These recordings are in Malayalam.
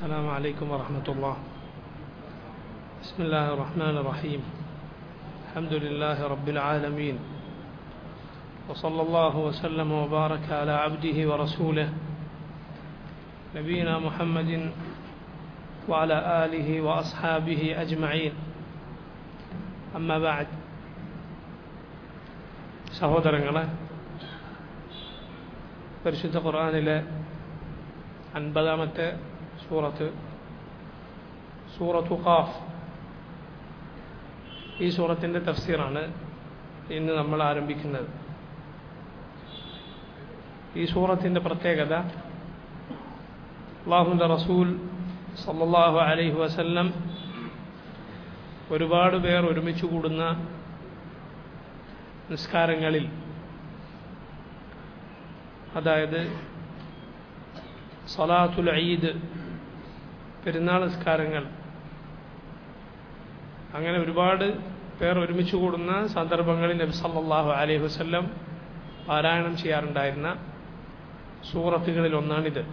السلام عليكم ورحمة الله بسم الله الرحمن الرحيم الحمد لله رب العالمين وصلى الله وسلم وبارك على عبده ورسوله نبينا محمد وعلى آله وأصحابه أجمعين أما بعد സഹോദരങ്ങളെ പരിശുദ്ധ ഖുർആാനിലെ അൻപതാമത്തെ സൂറത്ത് സൂറത്തു ഖാഫ് ഈ സൂറത്തിൻ്റെ തഫ്സീറാണ് ഇന്ന് നമ്മൾ ആരംഭിക്കുന്നത് ഈ സൂറത്തിൻ്റെ പ്രത്യേകത അള്ളാഹുൻ്റെ റസൂൽ സല്ലല്ലാഹു അലൈഹി വസല്ലം ഒരുപാട് പേർ ഒരുമിച്ച് കൂടുന്ന നിസ്കാരങ്ങളിൽ അതായത് സലാത്തുൽ ഈദ് പെരുന്നാൾ നിസ്കാരങ്ങൾ അങ്ങനെ ഒരുപാട് പേർ ഒരുമിച്ച് കൂടുന്ന സന്ദർഭങ്ങളിൽ നബി സല്ലല്ലാഹു അലൈഹി വസല്ലം പാരായണം ചെയ്യാറുണ്ടായിരുന്ന സൂറത്തുകളിൽ ഒന്നാണിത്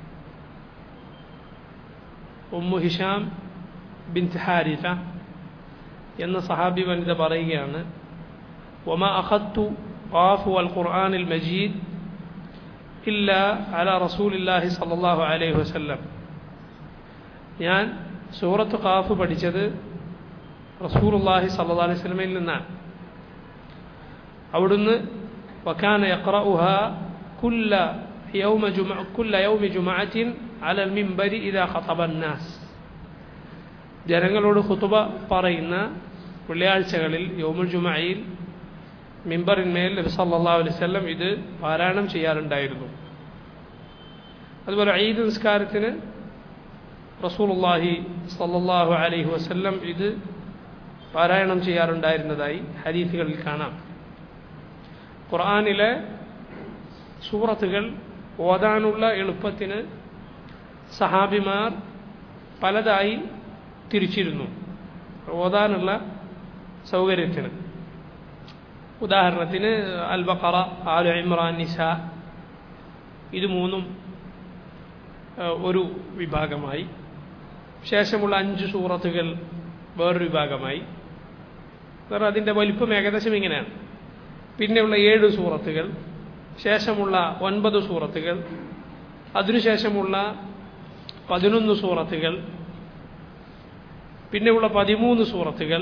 ഉമ്മു ഹിഷാം ബിൻ ഹാരിത എന്ന സഹാബി വനിത പറയുകയാണ് وما أخذت قاف والقرآن المجيد إلا على رسول الله صلى الله عليه وسلم ഞാൻ സൂറത്ത് ഖാഫ് പഠിച്ചത് റസൂലുള്ളാഹി സല്ലല്ലാഹു അലൈഹി വസല്ലമയിൽ നിന്നാണ് അവിടുന്ന് വക്കാന യഖറഉഹ കുല്ല യൗമ ജുമഅ കുല്ല യൗമി ജുമഅത്തിൻ അലൽ മിംബരി ഇദാ ഖതബ الناس ജനങ്ങളോട് ഖുതുബ പറയുന്ന വെള്ളിയാഴ്ചകളിൽ യൗമുൽ ജുമഅയിൽ മിമ്പറിന്മേൽ നബി സല്ലല്ലാഹു അലൈഹി വസല്ലം ഇത് പാരായണം ചെയ്യാറുണ്ടായിരുന്നു അതുപോലെ ഈദ് നിസ്കാരത്തിന് റസൂലുള്ളാഹി സല്ലല്ലാഹു അലൈഹി വസല്ലം ഇത് പാരായണം ചെയ്യാറുണ്ടായിരുന്നതായി ഹദീസുകളിൽ കാണാം ഖുർആനിലെ സൂറത്തുകൾ ഓതാനുള്ള എളുപ്പത്തിന് സഹാബിമാർ പലതായി തിരിച്ചിരുന്നു ഓതാനുള്ള സൗകര്യത്തിന് ഉദാഹരണത്തിന് അൽ ബഖറ ആലു ഇമ്രാൻ നിസ ഇത് മൂന്നും ഒരു വിഭാഗമായി ശേഷമുള്ള അഞ്ച് സൂറത്തുകൾ വേറൊരു വിഭാഗമായി കാരണം അതിൻ്റെ വലിപ്പം ഏകദേശം ഇങ്ങനെയാണ് പിന്നെയുള്ള ഏഴ് സൂറത്തുകൾ ശേഷമുള്ള ഒൻപത് സൂറത്തുകൾ അതിനുശേഷമുള്ള പതിനൊന്ന് സൂറത്തുകൾ പിന്നെയുള്ള പതിമൂന്ന് സൂറത്തുകൾ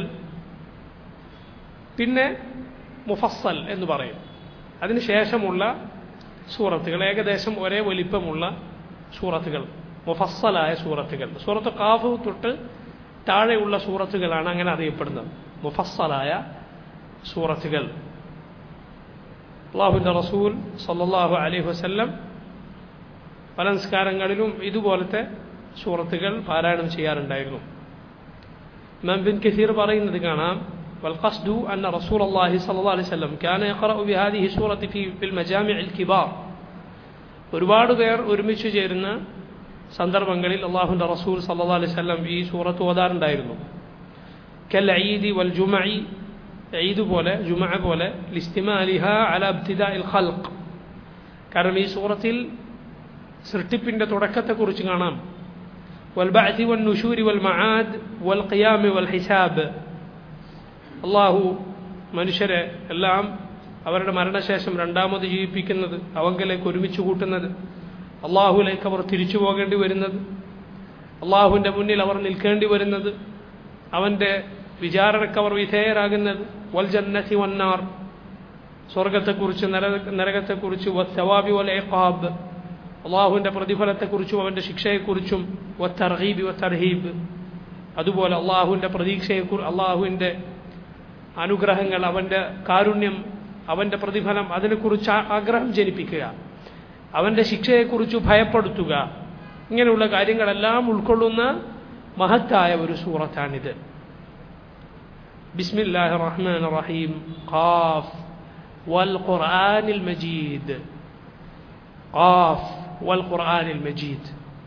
പിന്നെ മുഫස්සൽ എന്ന് പറയും അതിനുശേഷമുള്ള സൂറത്തുകൾ ഏകദേശം ഒരേ വലിപ്പമുള്ള സൂറത്തുകൾ മുഫස්සലായ സൂറത്തുകൾ സൂറത്ത് കാഫ് തൊട്ട് താഴെയുള്ള സൂറത്തുകളാണ് അങ്ങനെ അറിയപ്പെടുന്നത് മുഫස්සലായ സൂറത്തുകൾ അള്ളാഹുവിൻ്റെ റസൂൽ സല്ലാഹു അലൈഹി വസ്ല്ലം പല നിസ്കാരങ്ങളിലും ഇതുപോലത്തെ സൂറത്തുകൾ പാരായണം ചെയ്യാറുണ്ടായിരുന്നു ഇമാം ബിൻ കസീർ പറയുന്നത് കാണാം والقصد أن رسول الله صلى الله عليه وسلم كان يقرأ بهذه السورة في في المجامع الكبار ഒരുപാട് പേർ ഒരുമിച്ച് ചേരുന്ന സന്ദർഭങ്ങളിൽ അള്ളാഹുൻ്റെ റസൂൽ സല്ലാ അലൈഹി സ്വലം ഈ സൂറത്ത് ഓതാറുണ്ടായിരുന്നു കൽ ഈദി വൽ ജുമഇ ഈദ് പോലെ ജുമ പോലെ ലിസ്തിമാലിഹ അല അബ്തിദ ഇൽ ഖൽഖ് കാരണം ഈ സൂറത്തിൽ സൃഷ്ടിപ്പിൻ്റെ തുടക്കത്തെക്കുറിച്ച് കാണാം والبعث والنشور والمعاد والقيام والحساب അള്ളാഹു മനുഷ്യരെ എല്ലാം അവരുടെ മരണശേഷം രണ്ടാമത് ജീവിപ്പിക്കുന്നത് അവങ്കലേക്ക് ഒരുമിച്ച് കൂട്ടുന്നത് അള്ളാഹുലേക്ക് അവർ തിരിച്ചു പോകേണ്ടി വരുന്നത് അള്ളാഹുവിൻ്റെ മുന്നിൽ അവർ നിൽക്കേണ്ടി വരുന്നത് അവൻ്റെ വിചാരണയ്ക്ക് അവർ വിധേയരാകുന്നത് വൽ ജന്നത്തി വന്നാർ സ്വർഗത്തെക്കുറിച്ച് നരക നരകത്തെക്കുറിച്ച് വത്തവാബി വൽ ഏഖാബ് അള്ളാഹുവിൻ്റെ പ്രതിഫലത്തെക്കുറിച്ചും അവൻ്റെ ശിക്ഷയെക്കുറിച്ചും വത്തർഹീബി വത്തർഹീബ് അതുപോലെ അള്ളാഹുവിൻ്റെ പ്രതീക്ഷയെക്കുറിച്ച് അള്ളാഹുവിൻ്റെ അനുഗ്രഹങ്ങൾ അവൻ്റെ കാരുണ്യം അവൻ്റെ പ്രതിഫലം അതിനെക്കുറിച്ച് ആഗ്രഹം ജനിപ്പിക്കുക അവൻ്റെ ശിക്ഷയെക്കുറിച്ച് ഭയപ്പെടുത്തുക ഇങ്ങനെയുള്ള കാര്യങ്ങളെല്ലാം ഉൾക്കൊള്ളുന്ന മഹത്തായ ഒരു സൂറത്താണിത് ബിസ്മില്ലാഹി റഹ്മാൻ റഹീം ഖാഫ് വൽ ഖുർആനിൽ മജീദ് ഖാഫ് വൽ ഖുർആനിൽ മജീദ്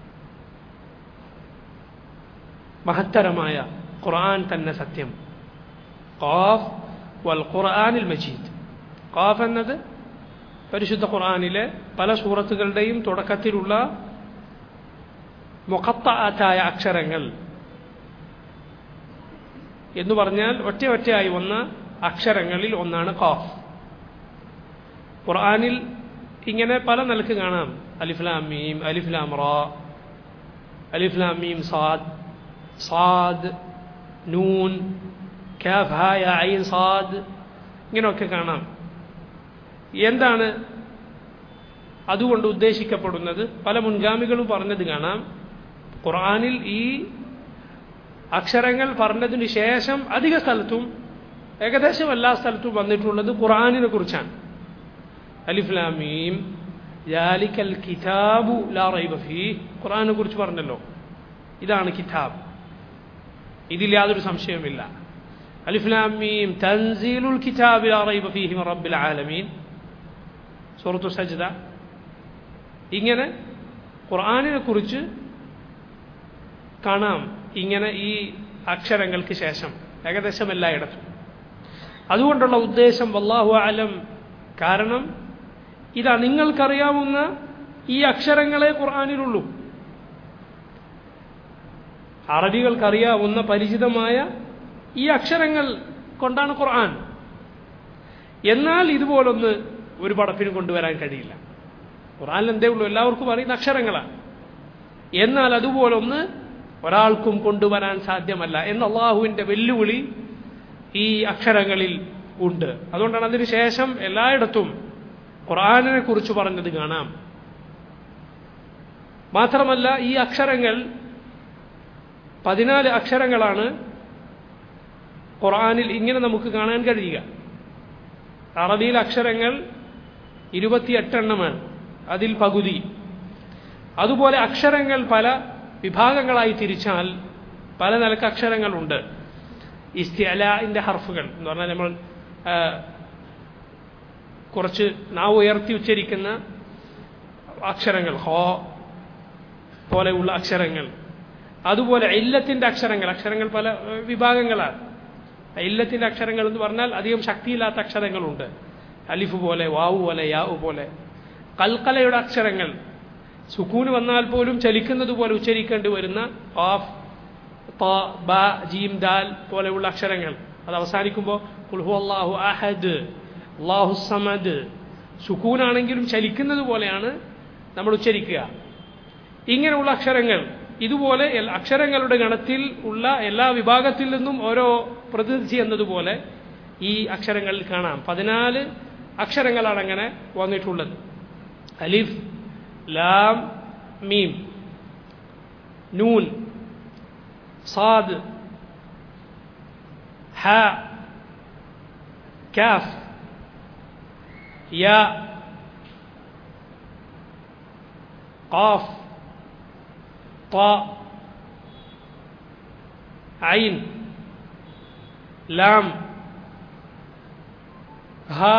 മഹത്തരമായ ഖുർആൻ തന്നെ സത്യം ഖാഫ് വൽ ഖുർആനിൽ മജീദ് ഖാഫ് എന്നത് പരിശുദ്ധ ഖുർആനിലെ പല സൂറത്തുകളുടെയും തുടക്കത്തിലുള്ള മുഖത്തായ അക്ഷരങ്ങൾ എന്ന് പറഞ്ഞാൽ ഒറ്റ ഒറ്റയായി വന്ന അക്ഷരങ്ങളിൽ ഒന്നാണ് ഖാഫ് ഖുർആനിൽ ഇങ്ങനെ പല നിലക്ക് കാണാം അലിഫ്ലാം മീം അലിഫ്ലാം റാ അലിഫ്ലാം മീം സാദ് സാദ് നൂൻ കാഫ് ഹായ ഐൻ സാദ് ഇങ്ങനെയൊക്കെ കാണാം എന്താണ് അതുകൊണ്ട് ഉദ്ദേശിക്കപ്പെടുന്നത് പല മുൻഗാമികളും പറഞ്ഞത് കാണാം ഖുർആനിൽ ഈ അക്ഷരങ്ങൾ പറഞ്ഞതിന് ശേഷം അധിക സ്ഥലത്തും ഏകദേശം എല്ലാ സ്ഥലത്തും വന്നിട്ടുള്ളത് ഖുർആനിനെ കുറിച്ചാണ് അലിഫ്ലാമീം ജാലിക്കൽ കിതാബു ലാ റൈബ ഫീ ഖുർആനെ കുറിച്ച് പറഞ്ഞല്ലോ ഇതാണ് കിതാബ് ഇതിൽ യാതൊരു സംശയവുമില്ല അലിഫ്ലാമീം തൻസീലുൽ കിതാബ് ലാ റൈബ ഫീഹി മിൻ റബ്ബിൽ ആലമീൻ സൂറത്തു സജ്ദ ഇങ്ങനെ ഖുർആനിനെ കുറിച്ച് കാണാം ഇങ്ങനെ ഈ അക്ഷരങ്ങൾക്ക് ശേഷം ഏകദേശം എല്ലായിടത്തും അതുകൊണ്ടുള്ള ഉദ്ദേശം വല്ലാഹു അലം കാരണം ഇതാ നിങ്ങൾക്കറിയാവുന്ന ഈ അക്ഷരങ്ങളെ ഖുർആാനിലുള്ളൂ അറബികൾക്കറിയാവുന്ന പരിചിതമായ ഈ അക്ഷരങ്ങൾ കൊണ്ടാണ് ഖുർആൻ എന്നാൽ ഇതുപോലൊന്ന് ഒരു പടപ്പിനും കൊണ്ടുവരാൻ കഴിയില്ല ഖുർആനിൽ എന്തേ ഉള്ളൂ എല്ലാവർക്കും അറിയുന്ന അക്ഷരങ്ങളാണ് എന്നാൽ അതുപോലൊന്ന് ഒരാൾക്കും കൊണ്ടുവരാൻ സാധ്യമല്ല എന്ന അള്ളാഹുവിൻ്റെ വെല്ലുവിളി ഈ അക്ഷരങ്ങളിൽ ഉണ്ട് അതുകൊണ്ടാണ് അതിന് ശേഷം എല്ലായിടത്തും ഖുർആാനിനെ കുറിച്ച് പറഞ്ഞത് കാണാം മാത്രമല്ല ഈ അക്ഷരങ്ങൾ പതിനാല് അക്ഷരങ്ങളാണ് ഖുർആാനിൽ ഇങ്ങനെ നമുക്ക് കാണാൻ കഴിയുക അറബിയിൽ അക്ഷരങ്ങൾ ഇരുപത്തിയെട്ടെണ്ണമാണ് അതിൽ പകുതി അതുപോലെ അക്ഷരങ്ങൾ പല വിഭാഗങ്ങളായി തിരിച്ചാൽ പല നിലക്ക് അക്ഷരങ്ങളുണ്ട് ഇസ്തിഅലിൻ്റെ ഹർഫുകൾ എന്ന് പറഞ്ഞാൽ നമ്മൾ കുറച്ച് നാവ് ഉയർത്തി ഉച്ചരിക്കുന്ന അക്ഷരങ്ങൾ ഹോ പോലെയുള്ള അക്ഷരങ്ങൾ അതുപോലെ ഇല്ലത്തിൻ്റെ അക്ഷരങ്ങൾ അക്ഷരങ്ങൾ പല വിഭാഗങ്ങളാണ് ഇല്ലത്തിൻ്റെ അക്ഷരങ്ങൾ എന്ന് പറഞ്ഞാൽ അധികം ശക്തിയില്ലാത്ത അക്ഷരങ്ങളുണ്ട് അലിഫ് പോലെ വാവു പോലെ യാവു പോലെ കൽക്കലയുടെ അക്ഷരങ്ങൾ സുക്കൂന് വന്നാൽ പോലും ചലിക്കുന്നത് പോലെ ഉച്ചരിക്കേണ്ടി വരുന്ന ഓഫ് ത ബ ജീം ദാൽ പോലെയുള്ള അക്ഷരങ്ങൾ അത് അവസാനിക്കുമ്പോൾ കുൽഹു അള്ളാഹു അഹദ് അള്ളാഹു സമദ് സുക്കൂനാണെങ്കിലും ചലിക്കുന്നത് പോലെയാണ് നമ്മൾ ഉച്ചരിക്കുക ഇങ്ങനെയുള്ള അക്ഷരങ്ങൾ ഇതുപോലെ അക്ഷരങ്ങളുടെ ഗണത്തിൽ ഉള്ള എല്ലാ വിഭാഗത്തിൽ നിന്നും ഓരോ പ്രതിനിധി എന്നതുപോലെ ഈ അക്ഷരങ്ങളിൽ കാണാം പതിനാല് അക്ഷരങ്ങളാണ് അങ്ങനെ വന്നിട്ടുള്ളത് അലിഫ് ലാം മീം നൂൻ സാദ് ഹ കാഫ് യാ قاف طاء عين لام ها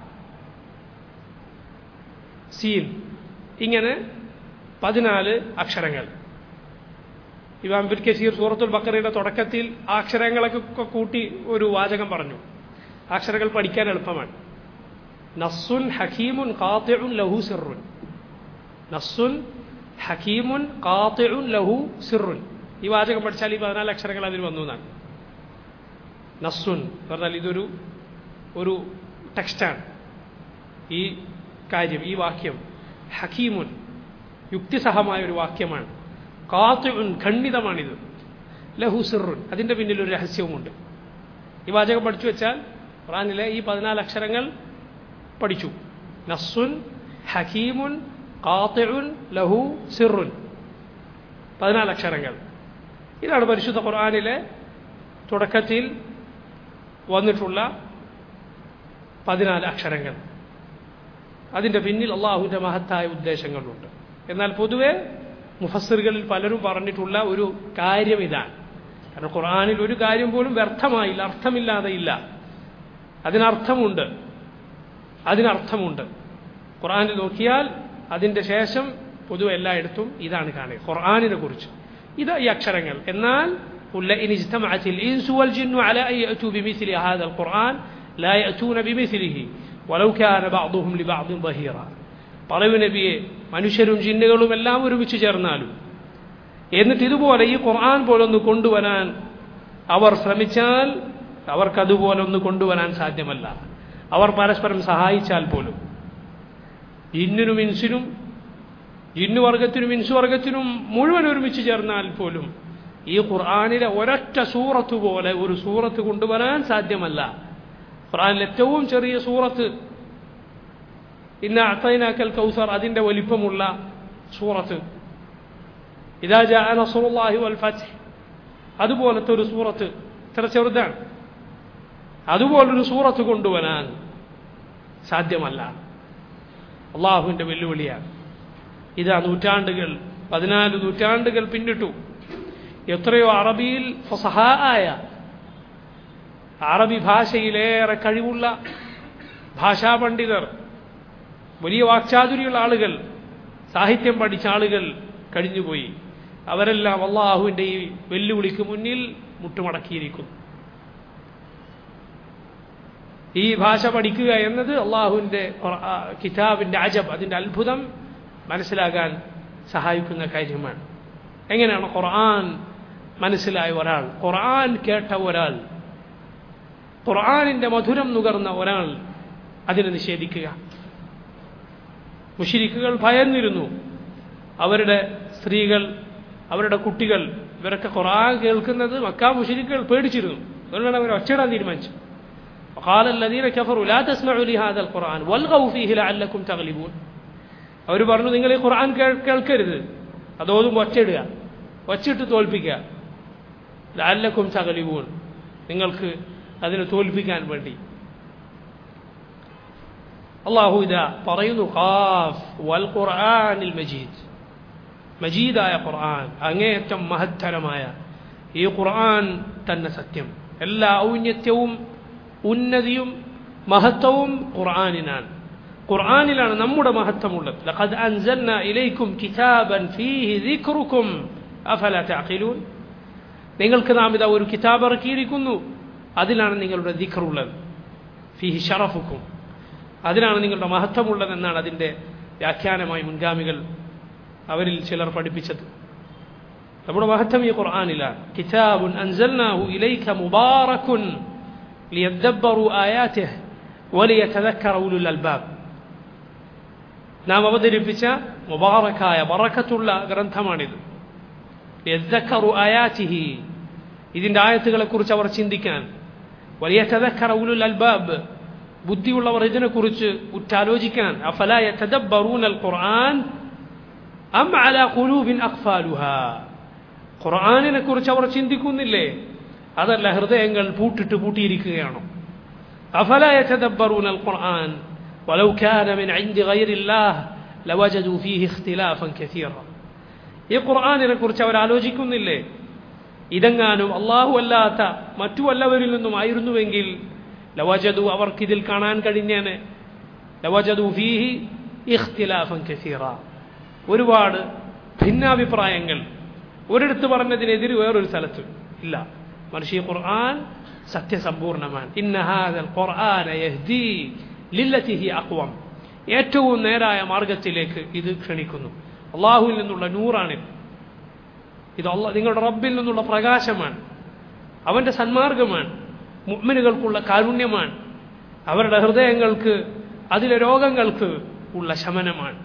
സീൻ ഇങ്ങനെ പതിനാല് അക്ഷരങ്ങൾ ഇമാം ബിൻ കസീർ സൂറത്തുൽ ബക്കറയുടെ തുടക്കത്തിൽ ആ അക്ഷരങ്ങളൊക്കെ കൂട്ടി ഒരു വാചകം പറഞ്ഞു അക്ഷരങ്ങൾ പഠിക്കാൻ എളുപ്പമാണ് നസ്സുൻ ഹക്കീമുൻ കാത്തിഉൻ ലഹു സിറുൻ നസ്സുൻ ഹക്കീമുൻ കാത്തിഉൻ ലഹു സിറുൻ ഈ വാചകം പഠിച്ചാൽ ഈ പതിനാല് അക്ഷരങ്ങൾ അതിൽ വന്നു എന്നാണ് നസ്സുൻ പറഞ്ഞാൽ ഇതൊരു ഒരു ടെക്സ്റ്റാണ് ഈ കാര്യം ഈ വാക്യം ഹക്കീമുൻ യുക്തിസഹമായ ഒരു വാക്യമാണ് കാത്തുൻ ഖണ്ഡിതമാണിത് ലഹു സിറുൻ അതിൻ്റെ പിന്നിൽ ഒരു രഹസ്യവുമുണ്ട് ഈ വാചകം പഠിച്ചു വെച്ചാൽ ഖുറാനിലെ ഈ പതിനാല് അക്ഷരങ്ങൾ പഠിച്ചു നസ്സുൻ ഹക്കീമുൻ കാത്തുൻ ലഹു സിറുൻ പതിനാല് അക്ഷരങ്ങൾ ഇതാണ് പരിശുദ്ധ ഖുർആാനിലെ തുടക്കത്തിൽ വന്നിട്ടുള്ള പതിനാല് അക്ഷരങ്ങൾ അതിൻ്റെ പിന്നിൽ അള്ളാഹുവിൻ്റെ മഹത്തായ ഉദ്ദേശങ്ങളുണ്ട് എന്നാൽ പൊതുവെ മുഫസ്സിറുകളിൽ പലരും പറഞ്ഞിട്ടുള്ള ഒരു കാര്യം ഇതാണ് കാരണം ഖുർആാനിൽ ഒരു കാര്യം പോലും വ്യർത്ഥമായില്ല അർത്ഥമില്ലാതെ ഇല്ല അതിനർത്ഥമുണ്ട് അതിനർത്ഥമുണ്ട് ഖുർആാനിൽ നോക്കിയാൽ അതിൻ്റെ ശേഷം പൊതുവെ എല്ലായിടത്തും ഇതാണ് കാണുക ഖുർആാനിനെ കുറിച്ച് ഇത് ഈ അക്ഷരങ്ങൾ എന്നാൽ قل إن اجتمعت الإنس والجن على أن يأتوا بمثل هذا القرآن لا يأتون بمثله ولو كان بعضهم لبعض ظهيرا പറയൂ നബിയെ മനുഷ്യരും ജിന്നുകളും എല്ലാം ഒരുമിച്ച് ചേർന്നാലും എന്നിട്ട് ഇതുപോലെ ഈ ഖുർആൻ പോലൊന്ന് കൊണ്ടുവരാൻ അവർ ശ്രമിച്ചാൽ അവർക്കതുപോലെ ഒന്ന് കൊണ്ടുവരാൻ സാധ്യമല്ല അവർ പരസ്പരം സഹായിച്ചാൽ പോലും ഇന്നിനും ഇൻസിനും ജിന്നു വർഗത്തിനും ഇൻസു വർഗത്തിനും മുഴുവൻ ഒരുമിച്ച് ചേർന്നാൽ പോലും ഈ ഖുർആാനിലെ ഒരൊറ്റ സൂറത്ത് പോലെ ഒരു സൂറത്ത് കൊണ്ടുവരാൻ സാധ്യമല്ല ഖുർആാനിൽ ഏറ്റവും ചെറിയ സൂറത്ത് ഇന്ന അത്തൈനാക്കൽ കൗസർ അതിൻ്റെ വലിപ്പമുള്ള സൂറത്ത് ഇതാ ജാ നസറുല്ലാഹി വൽ ഫത്ത് അതുപോലത്തെ ഒരു സൂറത്ത് ഇത്ര ചെറുതാണ് അതുപോലൊരു സൂറത്ത് കൊണ്ടുവരാൻ സാധ്യമല്ല അള്ളാഹുവിൻ്റെ വെല്ലുവിളിയാണ് ഇതാ നൂറ്റാണ്ടുകൾ പതിനാല് നൂറ്റാണ്ടുകൾ പിന്നിട്ടു എത്രയോ അറബിയിൽ ഫസഹായ അറബി ഭാഷയിലേറെ കഴിവുള്ള ഭാഷാ പണ്ഡിതർ വലിയ വാക്ചാതുരിയുള്ള ആളുകൾ സാഹിത്യം പഠിച്ച ആളുകൾ കഴിഞ്ഞുപോയി അവരെല്ലാം അള്ളാഹുവിൻ്റെ ഈ വെല്ലുവിളിക്ക് മുന്നിൽ മുട്ടുമടക്കിയിരിക്കുന്നു ഈ ഭാഷ പഠിക്കുക എന്നത് അള്ളാഹുവിൻ്റെ കിതാബിൻ്റെ അജബ് അതിൻ്റെ അത്ഭുതം മനസ്സിലാകാൻ സഹായിക്കുന്ന കാര്യമാണ് എങ്ങനെയാണ് ഖുർആൻ മനസ്സിലായ ഒരാൾ ഖുർആൻ കേട്ട ഒരാൾ ഖുർആനിൻ്റെ മധുരം നുകർന്ന ഒരാൾ അതിനെ നിഷേധിക്കുക മുഷിരിക്കുകൾ ഭയന്നിരുന്നു അവരുടെ സ്ത്രീകൾ അവരുടെ കുട്ടികൾ ഇവരൊക്കെ ഖുർആൻ കേൾക്കുന്നത് മക്കാ മുഷിരിക്കുകൾ പേടിച്ചിരുന്നു അതുകൊണ്ടാണ് അവർ ഒച്ചയിടാൻ തീരുമാനിച്ചു وقال الذين كفروا لا تسمعوا لهذا القرآن والغوا فيه لعلكم تغلبون അവർ പറഞ്ഞു നിങ്ങൾ ഈ ഖുർആൻ കേൾക്കരുത് അതോതും ഒച്ചയിടുക ഒച്ചിട്ട് തോൽപ്പിക്കുക ലാലക്കും തകലിവൂൺ നിങ്ങൾക്ക് അതിനെ തോൽപ്പിക്കാൻ വേണ്ടി അള്ളാഹു ഇതാ പറയുന്നു ഖാഫ് വൽ ഖുർആനിൽ മജീദ് മജീദായ ഖുർആൻ അങ്ങേയറ്റം മഹത്തരമായ ഈ ഖുർആൻ തന്നെ സത്യം എല്ലാ ഔന്നത്യവും ഉന്നതിയും മഹത്വവും ഖുർആനിനാണ് ഖുർആനിലാണ് നമ്മുടെ മഹത്വമുള്ളത് ലഖദ് അൻസൽന ഇലൈക്കും കിതാബൻ ഫീഹി ദിക്റുക്കും അഫല തഅഖിലൂൻ നിങ്ങൾക്ക് നാം ഇതാ ഒരു കിതാബ് ഇറക്കിയിരിക്കുന്നു അതിലാണ് നിങ്ങളുടെ ദിക്റുള്ളത് ഫീഹി ഷറഫുക്കും അതിലാണ് നിങ്ങളുടെ മഹത്വമുള്ളതെന്നാണ് അതിൻ്റെ വ്യാഖ്യാനമായി മുൻഗാമികൾ അവരിൽ ചിലർ പഠിപ്പിച്ചത് നമ്മുടെ മഹത്വം ഈ ഖുർആനിലാണ് കിതാബുൻ അൻസൽനാഹു ഇലൈക മുബാറക്കുൻ ലിയദ്ദബ്ബറു ആയാതിഹ് വലിയതذكر ഉലുൽ അൽബാബ് നാം അവതരിപ്പിച്ച മുബാറക്കായ ബറക്കത്തുള്ള ഗ്രന്ഥമാണിത് യദ്ദക്കറു ആയാറ്റിഹി ഇതിൻ്റെ ആയത്തുകളെക്കുറിച്ച് അവർ ചിന്തിക്കാൻ വലിയ തദക്കറ ഉലുൽ അൽബാബ് ബുദ്ധിയുള്ളവർ ഇതിനെക്കുറിച്ച് ഉറ്റാലോചിക്കാൻ അഫലായ തദബ്ബറൂനൽ ഖുർആൻ അം അല ഖുലൂബിൻ അഖ്ഫാലുഹ ഖുർആനിനെ കുറിച്ച് അവർ ചിന്തിക്കുന്നില്ലേ അതല്ല ഹൃദയങ്ങൾ പൂട്ടിട്ട് പൂട്ടിയിരിക്കുകയാണോ അഫലായ തദബ്ബറൂനൽ ഖുർആൻ ولو كان من عند غير الله لوجدوا فيه اختلافا كثيرا ഈ ഖുർആാനിനെ കുറിച്ച് അവർ ആലോചിക്കുന്നില്ലേ ഇതെങ്ങാനും അള്ളാഹു അല്ലാത്ത മറ്റു വല്ലവരിൽ നിന്നും ആയിരുന്നുവെങ്കിൽ ലവജതു അവർക്കിതിൽ കാണാൻ കഴിഞ്ഞേനെ ലവജതു ഫീഹി ഇഖ്തിലാഫൻ കസീറ ഒരുപാട് ഭിന്നാഭിപ്രായങ്ങൾ ഒരിടത്ത് പറഞ്ഞതിനെതിരെ വേറൊരു സ്ഥലത്ത് ഇല്ല മനുഷ്യ ഖുർആൻ സത്യസമ്പൂർണമാണ് ഇന്നഹാദൽ ഖുർആന യഹ്ദി ലില്ലത്തിഹി അക്വം ഏറ്റവും നേരായ മാർഗത്തിലേക്ക് ഇത് ക്ഷണിക്കുന്നു അള്ളാഹുവിൽ നിന്നുള്ള നൂറാണിത് ഇത് അള്ളാഹ് നിങ്ങളുടെ റബ്ബിൽ നിന്നുള്ള പ്രകാശമാണ് അവൻ്റെ സന്മാർഗമാണ് മുഗ്മിനുകൾക്കുള്ള കാരുണ്യമാണ് അവരുടെ ഹൃദയങ്ങൾക്ക് അതിലെ രോഗങ്ങൾക്ക് ഉള്ള ശമനമാണ്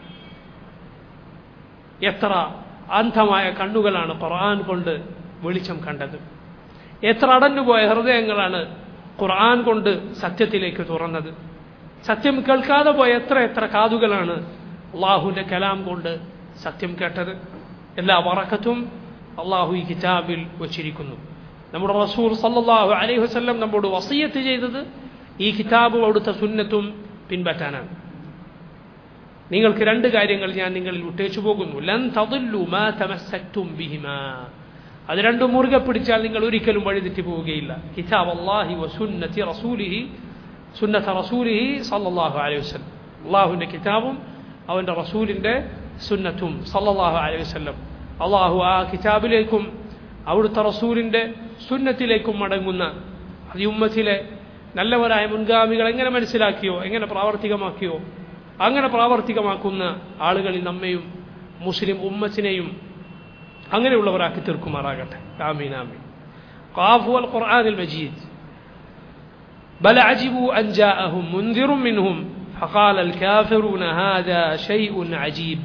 എത്ര അന്ധമായ കണ്ണുകളാണ് ഖുർആൻ കൊണ്ട് വെളിച്ചം കണ്ടത് എത്ര അടഞ്ഞുപോയ ഹൃദയങ്ങളാണ് ഖുർആൻ കൊണ്ട് സത്യത്തിലേക്ക് തുറന്നത് സത്യം കേൾക്കാതെ പോയ എത്ര എത്ര കാതുകളാണ് അള്ളാഹുവിൻ്റെ കലാം കൊണ്ട് സത്യം കേട്ടത് എല്ലാ വറക്കത്തും അള്ളാഹു ഈ കിതാബിൽ വച്ചിരിക്കുന്നു നമ്മുടെ റസൂൽ സല്ലല്ലാഹു അലൈഹി വസല്ലം നമ്മോട് വസീയത്ത് ചെയ്തത് ഈ കിതാബും അവിടുത്തെ സുന്നത്തും പിൻപറ്റാനാണ് നിങ്ങൾക്ക് രണ്ട് കാര്യങ്ങൾ ഞാൻ നിങ്ങളിൽ വിട്ടേച്ചു പോകുന്നു ലൻ തദല്ലു മാ തമസ്സക്തും ബിഹിമാ അത് രണ്ടും മുറുകെ പിടിച്ചാൽ നിങ്ങൾ ഒരിക്കലും വഴിതെറ്റി പോവുകയില്ല കിതാബ് അള്ളാഹി വസുന്നത്തി റസൂലിഹി സുന്നത്ത റസൂലിഹി സല്ലല്ലാഹു അലൈഹി വസല്ലം അള്ളാഹുവിൻ്റെ കിതാബും അവൻ്റെ റസൂലിൻ്റെ സുന്നത്തും സല്ലല്ലാഹു അലൈഹി വസല്ലം അള്ളാഹു ആ കിതാബിലേക്കും അവിടുത്തെ റസൂലിൻ്റെ സുന്നത്തിലേക്കും മടങ്ങുന്ന ഈ ഉമ്മത്തിലെ നല്ലവരായ മുൻഗാമികൾ എങ്ങനെ മനസ്സിലാക്കിയോ എങ്ങനെ പ്രാവർത്തികമാക്കിയോ അങ്ങനെ പ്രാവർത്തികമാക്കുന്ന ആളുകളിൽ നമ്മയും മുസ്ലിം ഉമ്മത്തിനെയും അങ്ങനെയുള്ളവരാക്കി തീർക്കുമാറാകട്ടെ ആമീൻ ആമീൻ قاف والقرآن المجيد بل عجبوا أن جاءهم منذر منهم فقال الكافرون هذا شيء عجيب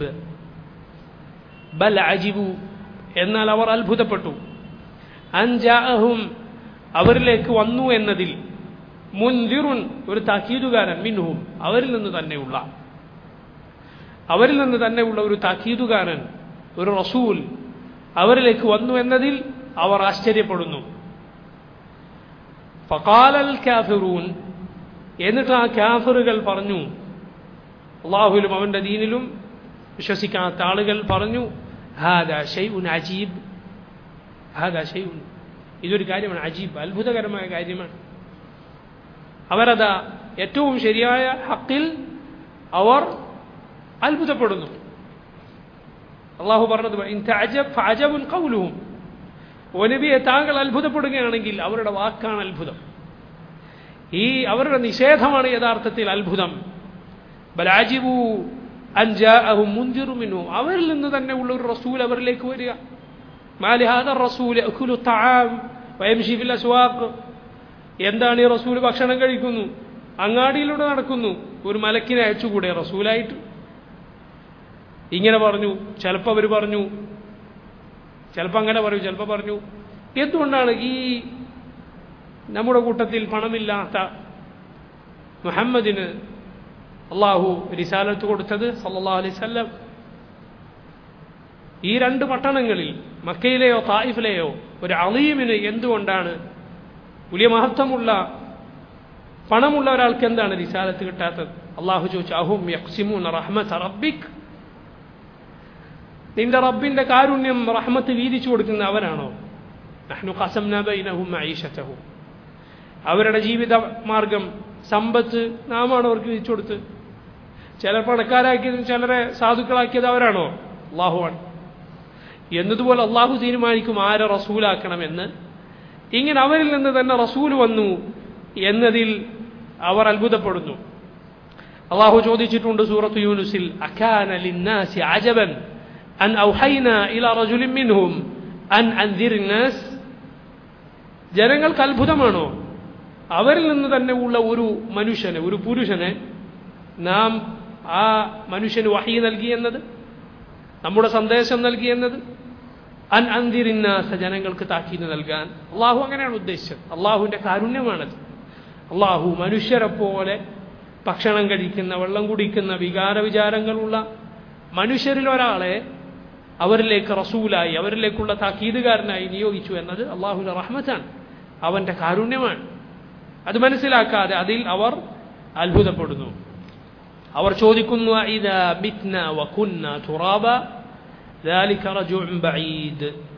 بل عجبوا എന്നാൽ അവർ അത്ഭുതപ്പെട്ടു അൻജാഅഹും അവരിലേക്ക് വന്നു എന്നതിൽ മുൻതിറുൻ ഒരു താക്കീതുകാരൻ മിൻഹും അവരിൽ നിന്ന് തന്നെയുള്ള അവരിൽ നിന്ന് തന്നെയുള്ള ഒരു താക്കീതുകാരൻ ഒരു റസൂൽ അവരിലേക്ക് വന്നു എന്നതിൽ അവർ ആശ്ചര്യപ്പെടുന്നു ഫക്കാലൽ കാഫിറൂൻ എന്നിട്ട് ആ കാഫിറുകൾ പറഞ്ഞു അള്ളാഹുലും അവൻ്റെ ദീനിലും വിശ്വസിക്കാത്ത ആളുകൾ പറഞ്ഞു ഹാദ ഷെയ്ഉൻ അജീബ് ഹാദ ഷെയ്ഉൻ ഇതൊരു കാര്യമാണ് അജീബ് അത്ഭുതകരമായ കാര്യമാണ് അവരതാ ഏറ്റവും ശരിയായ ഹക്കിൽ അവർ അത്ഭുതപ്പെടുന്നു അള്ളാഹു പറഞ്ഞത് ഇൻ തഅജബ് ഫഅജബുൻ ഖൗലുഹും ഓ നബിയെ താങ്കൾ അത്ഭുതപ്പെടുകയാണെങ്കിൽ അവരുടെ വാക്കാണ് അത്ഭുതം ഈ അവരുടെ നിഷേധമാണ് യഥാർത്ഥത്തിൽ അത്ഭുതം ബലാജിബു അൻജാഅഹും മുൻതിറുമിനു അവരിൽ നിന്ന് തന്നെ ഉള്ള ഒരു റസൂൽ അവരിലേക്ക് വരിക മാലിഹാദ റസൂൽ അഖുലു തആം വയംശി ഫിൽ അസ്വാഖ് എന്താണ് ഈ റസൂൽ ഭക്ഷണം കഴിക്കുന്നു അങ്ങാടിയിലൂടെ നടക്കുന്നു ഒരു മലക്കിനെ അയച്ചുകൂടെ റസൂലായിട്ട് ഇങ്ങനെ പറഞ്ഞു ചിലപ്പോൾ അവർ പറഞ്ഞു ചിലപ്പോൾ അങ്ങനെ പറയൂ ചിലപ്പോൾ പറഞ്ഞു എന്തുകൊണ്ടാണ് ഈ നമ്മുടെ കൂട്ടത്തിൽ പണമില്ലാത്ത മുഹമ്മദിന് അള്ളാഹു റിസാലത്ത് കൊടുത്തത് സല്ലാ അലൈവല്ലം ഈ രണ്ട് പട്ടണങ്ങളിൽ മക്കയിലെയോ തായിഫിലെയോ ഒരു അലീമിന് എന്തുകൊണ്ടാണ് വലിയ മഹത്വമുള്ള പണമുള്ള ഒരാൾക്ക് എന്താണ് റിസാലത്ത് കിട്ടാത്തത് അള്ളാഹു ചോദിച്ചു അഹും യക്സിമൂൻ റഹ്മത്ത് റബ്ബിക് നിന്റെ റബ്ബിന്റെ കാരുണ്യം റഹ്മത്ത് വീതിച്ചു കൊടുക്കുന്ന അവരാണോ നഹ്നു ഖസംന ബൈനഹും മഈശതഹും അവരുടെ ജീവിത മാർഗം സമ്പത്ത് നാമാണ് അവർക്ക് വീതിച്ചു കൊടുത്ത് ചിലർ പണക്കാരാക്കിയത് ചിലരെ സാധുക്കളാക്കിയത് അവരാണോ അള്ളാഹുവാണ് എന്നതുപോലെ അള്ളാഹു തീരുമാനിക്കും ആരെ റസൂലാക്കണമെന്ന് ഇങ്ങനെ അവരിൽ നിന്ന് തന്നെ റസൂൽ വന്നു എന്നതിൽ അവർ അത്ഭുതപ്പെടുന്നു അള്ളാഹു ചോദിച്ചിട്ടുണ്ട് സൂറത്ത് യൂനുസിൽ അഖാന ലിന്നാസി അജബൻ أن أوحينا إلى رجل منهم أن أنذر الناس ജനങ്ങൾക്ക് അത്ഭുതമാണോ അവരിൽ നിന്ന് തന്നെ ഉള്ള ഒരു മനുഷ്യനെ ഒരു പുരുഷനെ നാം ആ മനുഷ്യന് വഹി നൽകിയെന്നത് നമ്മുടെ സന്ദേശം നൽകിയെന്നത് അൻ അന്തിരിന്നാസ ജനങ്ങൾക്ക് താക്കീത് നൽകാൻ അള്ളാഹു അങ്ങനെയാണ് ഉദ്ദേശിച്ചത് അള്ളാഹുവിൻ്റെ കാരുണ്യമാണത് അള്ളാഹു മനുഷ്യരെ പോലെ ഭക്ഷണം കഴിക്കുന്ന വെള്ളം കുടിക്കുന്ന വികാര വിചാരങ്ങളുള്ള മനുഷ്യരിൽ ഒരാളെ അവരിലേക്ക് റസൂലായി അവരിലേക്കുള്ള താക്കീതുകാരനായി നിയോഗിച്ചു എന്നത് അള്ളാഹുവിന്റെ റഹ്മത്താണ് അവന്റെ കാരുണ്യമാണ് അത് മനസ്സിലാക്കാതെ അതിൽ അവർ അത്ഭുതപ്പെടുന്നു അവർ ചോദിക്കുന്നു ഇതാ മിത്ന വകുന്ന തുറാബ ذلك رجع بعيد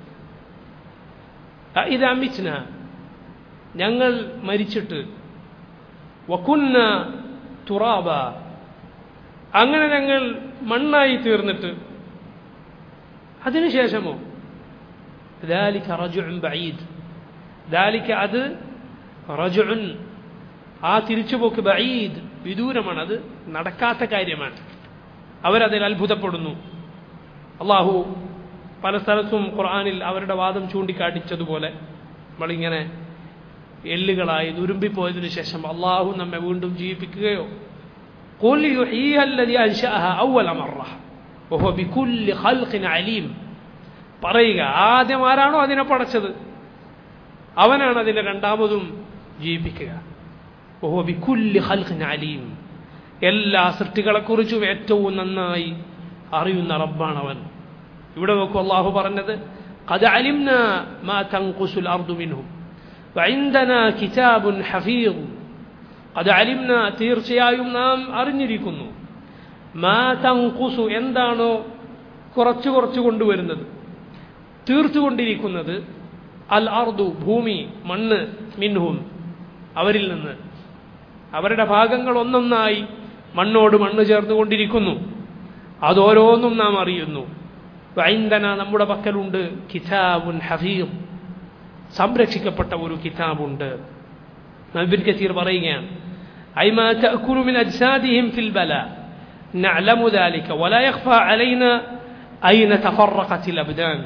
إذا متنا ഞങ്ങൾ മരിച്ചിട്ട് വകുന്ന തുറാബ അങ്ങനെ ഞങ്ങൾ മണ്ണായി തീർന്നിട്ട് അതിനുശേഷമോ ذلك رجع بعيد ذلك അത് رجع ആ തിരിച്ചുപോക്ക് ബഈദ് വിദൂരമാണ് അത് നടക്കാത്ത കാര്യമാണ് അവരതിൽ അത്ഭുതപ്പെടുന്നു അള്ളാഹു പല സ്ഥലത്തും ഖുർആാനിൽ അവരുടെ വാദം ചൂണ്ടിക്കാട്ടിച്ചതുപോലെ നമ്മളിങ്ങനെ എല്ലുകളായി നുരുമ്പിപ്പോയതിനു ശേഷം അള്ളാഹു നമ്മെ വീണ്ടും ജീവിപ്പിക്കുകയോ قل يحييها الذي أنشأها أول مرة وهو بكل خلق عليم പറയുക ആദ്യം ആരാണോ അതിനെ പടച്ചത് അവനാണ് അതിനെ രണ്ടാമതും ജീവിപ്പിക്കുക ഓഹോ ബിക്കുല്ലി ഖൽഖിൻ അലീം എല്ലാ സൃഷ്ടികളെക്കുറിച്ചും ഏറ്റവും നന്നായി അറിയുന്ന റബ്ബാണ് അവൻ ഇവിടെ നോക്കൂ അള്ളാഹു പറഞ്ഞത് قد علمنا ما تنقص الأرض منهم وعندنا كتاب حفيظ قد علمنا തീർച്ചയായും നാം അറിഞ്ഞിരിക്കുന്നു മാ തങ്കുസു എന്താണോ കുറച്ച് കുറച്ച് കൊണ്ടുവരുന്നത് തീർത്തുകൊണ്ടിരിക്കുന്നത് അൽ അർദു ഭൂമി മണ്ണ് മിൻഹും അവരിൽ നിന്ന് അവരുടെ ഭാഗങ്ങൾ ഒന്നൊന്നായി മണ്ണോട് മണ്ണ് ചേർന്നുകൊണ്ടിരിക്കുന്നു അതോരോന്നും നാം അറിയുന്നു വൈന്ദന നമ്മുടെ പക്കലുണ്ട് കിതാബുൻ ഹഫീർ സംരക്ഷിക്കപ്പെട്ട ഒരു കിതാബുണ്ട് നബിൻ കസീർ പറയുകയാണ് أيما تأكل من أجسادهم في البلاء نعلم ذلك ولا يخفى علينا أين تفرقت الأبدان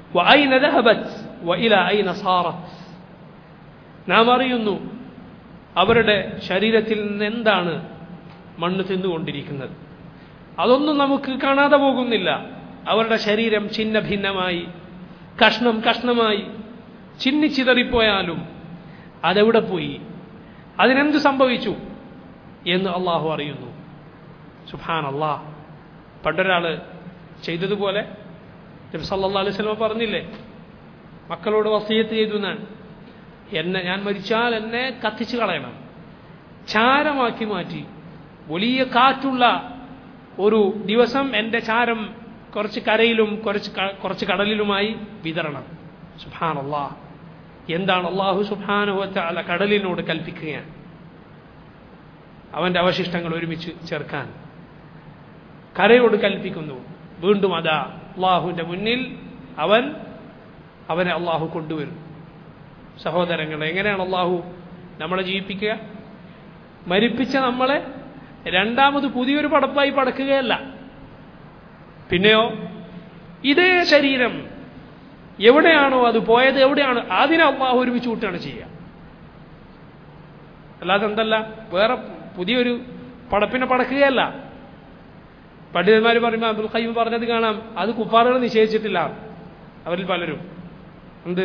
وأين ذهبت وإلى أين صارت നാം അറിയുന്നു അവരുടെ ശരീരത്തിൽ നിന്ന് എന്താണ് മണ്ണ് തിന്നുകൊണ്ടിരിക്കുന്നത് അതൊന്നും നമുക്ക് കാണാതെ പോകുന്നില്ല അവരുടെ ശരീരം ഛിന്ന ഭിന്നമായി കഷ്ണം കഷ്ണമായി ചിന്നിച്ചിതറിപ്പോയാലും അതെവിടെ പോയി അതിനെന്ത് സംഭവിച്ചു എന്ന് അള്ളാഹു അറിയുന്നു സുഹാൻ അള്ളാഹ് പണ്ടൊരാൾ ചെയ്തതുപോലെ നബി സല്ലല്ലാഹു അലൈഹി വസല്ലം പറഞ്ഞില്ലേ മക്കളോട് വസീയത്ത് ചെയ്തു ഞാൻ എന്നെ ഞാൻ മരിച്ചാൽ എന്നെ കത്തിച്ചു കളയണം ചാരമാക്കി മാറ്റി വലിയ കാറ്റുള്ള ഒരു ദിവസം എൻ്റെ ചാരം കുറച്ച് കരയിലും കുറച്ച് കുറച്ച് കടലിലുമായി വിതരണം സുഹാൻ അള്ളാഹ് എന്താണ് അള്ളാഹു സുഹാനുവത്ത അല്ല കടലിനോട് കൽപ്പിക്കുകയാണ് അവൻ്റെ അവശിഷ്ടങ്ങൾ ഒരുമിച്ച് ചേർക്കാൻ കരയോട് കൽപ്പിക്കുന്നു വീണ്ടും അതാ അള്ളാഹുവിൻ്റെ മുന്നിൽ അവൻ അവനെ അള്ളാഹു കൊണ്ടുവരും സഹോദരങ്ങൾ എങ്ങനെയാണ് അള്ളാഹു നമ്മളെ ജീവിപ്പിക്കുക മരിപ്പിച്ച നമ്മളെ രണ്ടാമത് പുതിയൊരു പടപ്പായി പടക്കുകയല്ല പിന്നെയോ ഇതേ ശരീരം എവിടെയാണോ അത് പോയത് എവിടെയാണ് അതിനെ അള്ളാഹു ഒരുമിച്ച് കൂട്ടുകയാണ് ചെയ്യുക അല്ലാതെ എന്തല്ല വേറെ പുതിയൊരു പടപ്പിനെ പടക്കുകയല്ല പണ്ഡിതന്മാർ പറയുമ്പോൾ അബ്ദുൽ ഖയ്യം പറഞ്ഞത് കാണാം അത് കുപ്പാറുകൾ നിഷേധിച്ചിട്ടില്ല അവരിൽ പലരും എന്ത്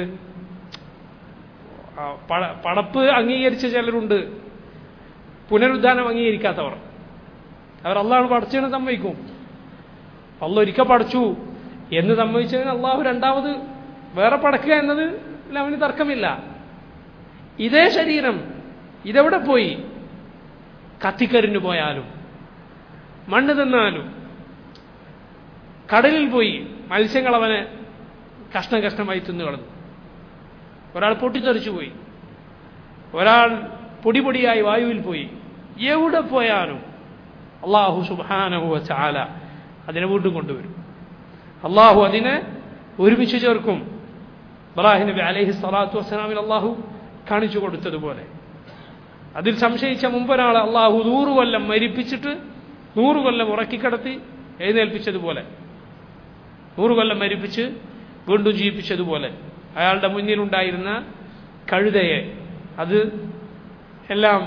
പടപ്പ് അംഗീകരിച്ച ചിലരുണ്ട് പുനരുദ്ധാനം അംഗീകരിക്കാത്തവർ അവർ അള്ളാഹ് പഠിച്ചതിന് സമ്മതിക്കും അള്ള ഒരിക്കൽ പഠിച്ചു എന്ന് സമ്മതിച്ചതിന് അള്ളാഹു രണ്ടാമത് വേറെ പടക്കുക എന്നത് അവന് തർക്കമില്ല ഇതേ ശരീരം ഇതെവിടെ പോയി കത്തിക്കരിഞ്ഞു പോയാലും മണ്ണ് തിന്നാലും കടലിൽ പോയി മത്സ്യങ്ങൾ അവനെ കഷ്ണം കഷ്ണമായി തിന്നു കളഞ്ഞു ഒരാൾ പൊട്ടിത്തെറിച്ചു പോയി ഒരാൾ പൊടി പൊടിയായി വായുവിൽ പോയി എവിടെ പോയാലും അള്ളാഹു സുബാനഹുവ ചാല അതിനെ വീണ്ടും കൊണ്ടുവരും അള്ളാഹു അതിനെ ഒരുമിച്ച് ചേർക്കും ഇബ്രാഹിം നബി അലൈഹി സ്വലാത്തു വസ്സലാമിൽ അള്ളാഹു കാണിച്ചു കൊടുത്തതുപോലെ അതിൽ സംശയിച്ച മുമ്പൊരാളെ അള്ളാഹു നൂറ് കൊല്ലം മരിപ്പിച്ചിട്ട് നൂറ് കൊല്ലം ഉറക്കിക്കിടത്തി എഴുന്നേൽപ്പിച്ചതുപോലെ നൂറ് കൊല്ലം മരിപ്പിച്ച് വീണ്ടും ജീവിപ്പിച്ചതുപോലെ അയാളുടെ മുന്നിലുണ്ടായിരുന്ന കഴുതയെ അത് എല്ലാം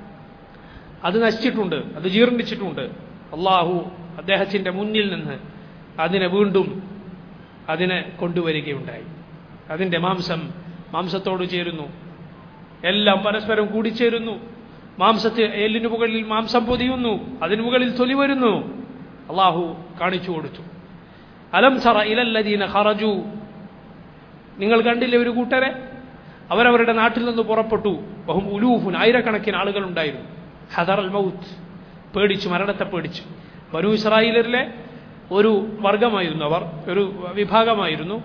അത് നശിച്ചിട്ടുണ്ട് അത് ജീർണിച്ചിട്ടുണ്ട് അള്ളാഹു അദ്ദേഹത്തിൻ്റെ മുന്നിൽ നിന്ന് അതിനെ വീണ്ടും അതിനെ കൊണ്ടുവരികയുണ്ടായി അതിൻ്റെ മാംസം മാംസത്തോട് ചേരുന്നു എല്ലാം പരസ്പരം കൂടിച്ചേരുന്നു മാംസത്തെ എല്ലിനു മുകളിൽ മാംസം പൊതിയുന്നു അതിനു മുകളിൽ തൊലി വരുന്നു അള്ളാഹു കാണിച്ചു കൊടുത്തു അലം സറ ഇലല്ലദീന ഖറജു നിങ്ങൾ കണ്ടില്ലേ ഒരു കൂട്ടരെ അവരവരുടെ നാട്ടിൽ നിന്ന് പുറപ്പെട്ടു ബഹും ഉലൂഫുൻ ആയിരക്കണക്കിന് ആളുകൾ ഉണ്ടായിരുന്നു ഹദർ അൽ മൗത്ത് പേടിച്ചു മരണത്തെ പേടിച്ചു ബനു ഇസ്രായേലരിലെ ഒരു വർഗമായിരുന്നു അവർ ഒരു വിഭാഗമായിരുന്നു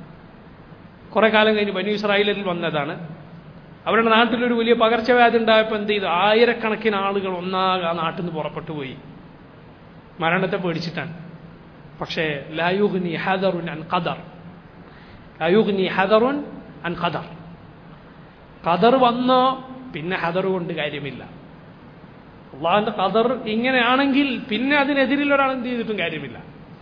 കുറെ കാലം കഴിഞ്ഞ് ബനു ഇസ്രായേലിൽ വന്നതാണ് അവരുടെ നാട്ടിലൊരു വലിയ പകർച്ചവ്യാധി ഉണ്ടായപ്പോൾ എന്ത് ചെയ്തു ആയിരക്കണക്കിന് ആളുകൾ ഒന്നാകെ ആ നാട്ടിൽ നിന്ന് പുറപ്പെട്ടു പോയി മരണത്തെ പേടിച്ചിട്ടാണ് പക്ഷേ ലായുഗ്നി ഹദറുൻ അൻ ഖദർ ലായുഗ്നി ഹദറുൻ അൻ ഖദർ ഖദർ വന്നോ പിന്നെ ഹദർ കൊണ്ട് കാര്യമില്ല അള്ളാഹിന്റെ ഖദർ ഇങ്ങനെയാണെങ്കിൽ പിന്നെ അതിനെതിരിൽ ഒരാൾ എന്ത് ചെയ്തിട്ടും കാര്യമില്ല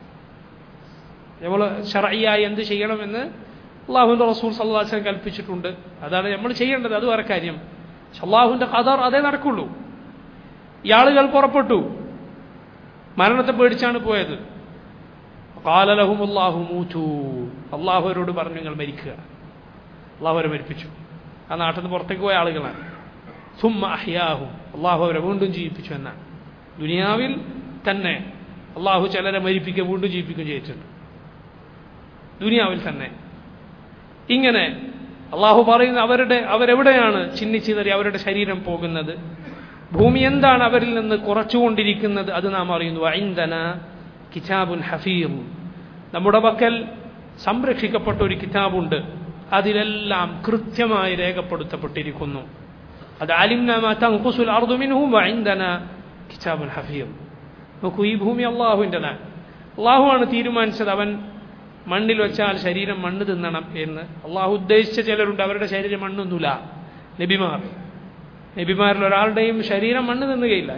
നമ്മൾ ഷറയ്യായി എന്ത് ചെയ്യണമെന്ന് അള്ളാഹുവിൻ്റെ റസൂൽ സല്ലാസ്ലം കൽപ്പിച്ചിട്ടുണ്ട് അതാണ് നമ്മൾ ചെയ്യേണ്ടത് അത് വേറെ കാര്യം അള്ളാഹുവിൻ്റെ ഖദർ അതേ നടക്കുള്ളൂ ഈ ആളുകൾ പുറപ്പെട്ടു മരണത്തെ പേടിച്ചാണ് പോയത് കാലലഹും അള്ളാഹു മൂച്ചു അള്ളാഹു അവരോട് പറഞ്ഞു നിങ്ങൾ മരിക്കുക അള്ളാഹു അവരെ മരിപ്പിച്ചു ആ നാട്ടിൽ നിന്ന് പുറത്തേക്ക് പോയ ആളുകളാണ് സുമ്മ അഹ്യാഹും അള്ളാഹു അവരെ വീണ്ടും ജീവിപ്പിച്ചു എന്നാണ് ദുനിയാവിൽ തന്നെ അള്ളാഹു ചിലരെ മരിപ്പിക്കുക വീണ്ടും ജീവിപ്പിക്കുകയും ചെയ്തിട്ടുണ്ട് ദുനിയാവിൽ തന്നെ ഇങ്ങനെ അള്ളാഹു പറയുന്ന അവരുടെ അവരെവിടെയാണ് ചിന്നിച്ചിതറി അവരുടെ ശരീരം പോകുന്നത് ഭൂമി എന്താണ് അവരിൽ നിന്ന് കുറച്ചുകൊണ്ടിരിക്കുന്നത് അത് നാം അറിയുന്നു ഐന്ദന കിതാബുൻ ഹഫീർ നമ്മുടെ പക്കൽ സംരക്ഷിക്കപ്പെട്ട ഒരു കിതാബുണ്ട് അതിലെല്ലാം കൃത്യമായി രേഖപ്പെടുത്തപ്പെട്ടിരിക്കുന്നു അത് അലിംനമാസുൽ അർദുമിനും ഐന്ദന കിതാബുൻ ഹഫീർ നോക്കൂ ഈ ഭൂമി അള്ളാഹുവിൻ്റെതാണ് അള്ളാഹുവാണ് തീരുമാനിച്ചത് അവൻ മണ്ണിൽ വെച്ചാൽ ശരീരം മണ്ണ് തിന്നണം എന്ന് അള്ളാഹു ഉദ്ദേശിച്ച ചിലരുണ്ട് അവരുടെ ശരീരം മണ്ണൊന്നുമില്ല നബിമാർ നബിമാരിൽ ഒരാളുടെയും ശരീരം മണ്ണ് തിന്നുകയില്ല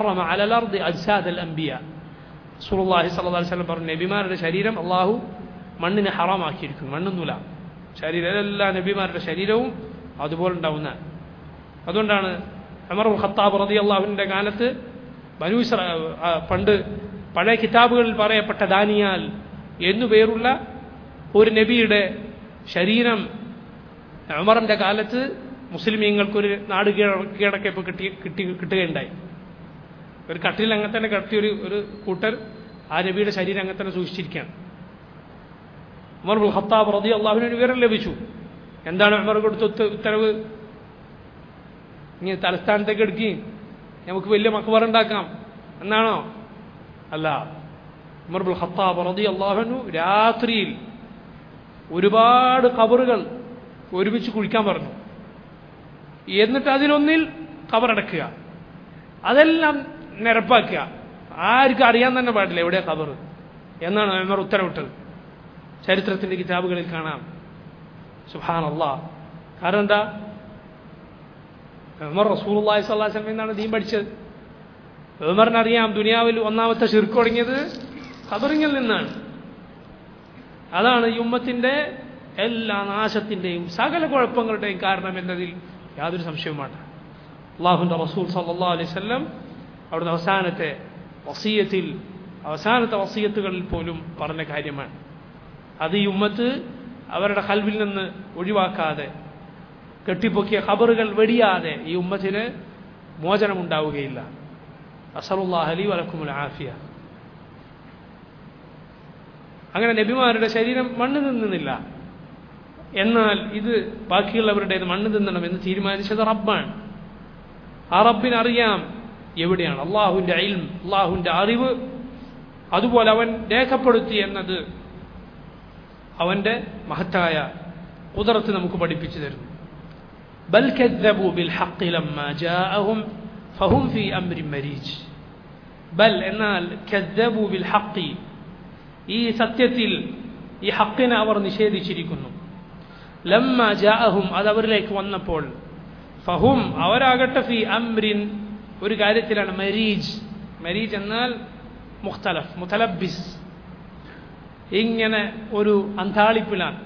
സുറുല്ലാഹി സല്ലാ വല്ലം പറഞ്ഞു നബിമാരുടെ ശരീരം അള്ളാഹു മണ്ണിനെ ഹറാമാക്കിയിരിക്കുന്നു മണ്ണൊന്നുമില്ല ശരീരം എല്ലാ നബിമാരുടെ ശരീരവും അതുപോലെ ഉണ്ടാവുന്ന അതുകൊണ്ടാണ് അമർ ഖത്താബ് റതി അള്ളാഹുവിൻ്റെ കാലത്ത് ബനൂസ് പണ്ട് പഴയ കിതാബുകളിൽ പറയപ്പെട്ട ദാനിയാൽ എന്നു പേരുള്ള ഒരു നബിയുടെ ശരീരം ഉമറിൻ്റെ കാലത്ത് മുസ്ലിമീങ്ങൾക്കൊരു നാട് കീഴടക്കപ്പ് കിട്ടി കിട്ടി കിട്ടുകയുണ്ടായി ഒരു കട്ടിൽ അങ്ങനെ തന്നെ കട്ടിയ ഒരു ഒരു കൂട്ടർ ആ നബിയുടെ ശരീരം അങ്ങനെ തന്നെ സൂക്ഷിച്ചിരിക്കുകയാണ് ഉമർ ബുൽ ഖത്താബ് റതി അള്ളാഹുവിന് വിവരം ലഭിച്ചു എന്താണ് ഉമർ കൊടുത്ത ഉത്തരവ് ഇനി തലസ്ഥാനത്തേക്ക് എടുക്കുകയും നമുക്ക് വലിയ മക്ബർ ഉണ്ടാക്കാം എന്നാണോ അല്ല ഉമർ ബുൽ ഖത്താബ് റതി അള്ളാഹുനു രാത്രിയിൽ ഒരുപാട് കബറുകൾ ഒരുമിച്ച് കുഴിക്കാൻ പറഞ്ഞു എന്നിട്ട് അതിലൊന്നിൽ കബറടക്കുക അതെല്ലാം നിരപ്പാക്കുക ആർക്കും അറിയാൻ തന്നെ പാടില്ല എവിടെയാ കബർ എന്നാണ് ഉമർ ഉത്തരവിട്ടത് ചരിത്രത്തിന്റെ കിതാബുകളിൽ കാണാം സുഹാൻ അള്ളാ കാരണം എന്താ ഉമർ റസൂലുള്ളാഹി സ്വല്ലല്ലാഹി അലൈഹി വസല്ലം എന്നാണ് ദീൻ പഠിച്ചത് ഉമറിനറിയാം ദുനിയാവിൽ ഒന്നാമത്തെ ഷിർക്ക് തുടങ്ങിയത് ഖബറിങ്ങിൽ നിന്നാണ് അതാണ് ഈ ഉമ്മത്തിന്റെ എല്ലാ നാശത്തിന്റെയും സകല കുഴപ്പങ്ങളുടെയും കാരണം എന്നതിൽ യാതൊരു സംശയവുമാണ് അള്ളാഹുന്റെ റസൂൽ സല്ലല്ലാഹു അലൈഹി വസല്ലം അവിടുന്ന് അവസാനത്തെ വസീയത്തിൽ അവസാനത്തെ വസീയത്തുകളിൽ പോലും പറഞ്ഞ കാര്യമാണ് അത് ഈ ഉമ്മത്ത് അവരുടെ കൽവിൽ നിന്ന് ഒഴിവാക്കാതെ കെട്ടിപ്പൊക്കിയ ഖബറുകൾ വെടിയാതെ ഈ ഉമ്മത്തിന് മോചനമുണ്ടാവുകയില്ല അസറുല്ലാഹ് അലി വലക്കുമുൽ ആഫിയ അങ്ങനെ നബിമാരുടെ ശരീരം മണ്ണ് നിന്നുന്നില്ല എന്നാൽ ഇത് ബാക്കിയുള്ളവരുടേത് മണ്ണ് തിന്നണം എന്ന് തീരുമാനിച്ചത് റബ്ബാണ് ആ റബ്ബിനറിയാം എവിടെയാണ് അള്ളാഹുവിൻ്റെ അയിൽം അള്ളാഹുവിൻ്റെ അറിവ് അതുപോലെ അവൻ രേഖപ്പെടുത്തി എന്നത് അവൻ്റെ മഹത്തായ കുതിർത്ത് നമുക്ക് പഠിപ്പിച്ചു തരുന്നു بل كذبوا بالحق لما جاءهم فهم في أمر مريج بل എന്നാൽ كذبوا بالحق ഈ സത്യത്തിൽ ഈ ഹക്കിനെ അവർ നിഷേധിച്ചിരിക്കുന്നു ലമ്മ ജാഅഹും അത് അവരിലേക്ക് വന്നപ്പോൾ ഫഹും അവരാകട്ടെ ഫി അംരിൻ ഒരു കാര്യത്തിലാണ് മരീജ് മരീജ് എന്നാൽ മുഖ്തലഫ് മുത്തലബിസ് ഇങ്ങനെ ഒരു അന്താളിപ്പിലാണ്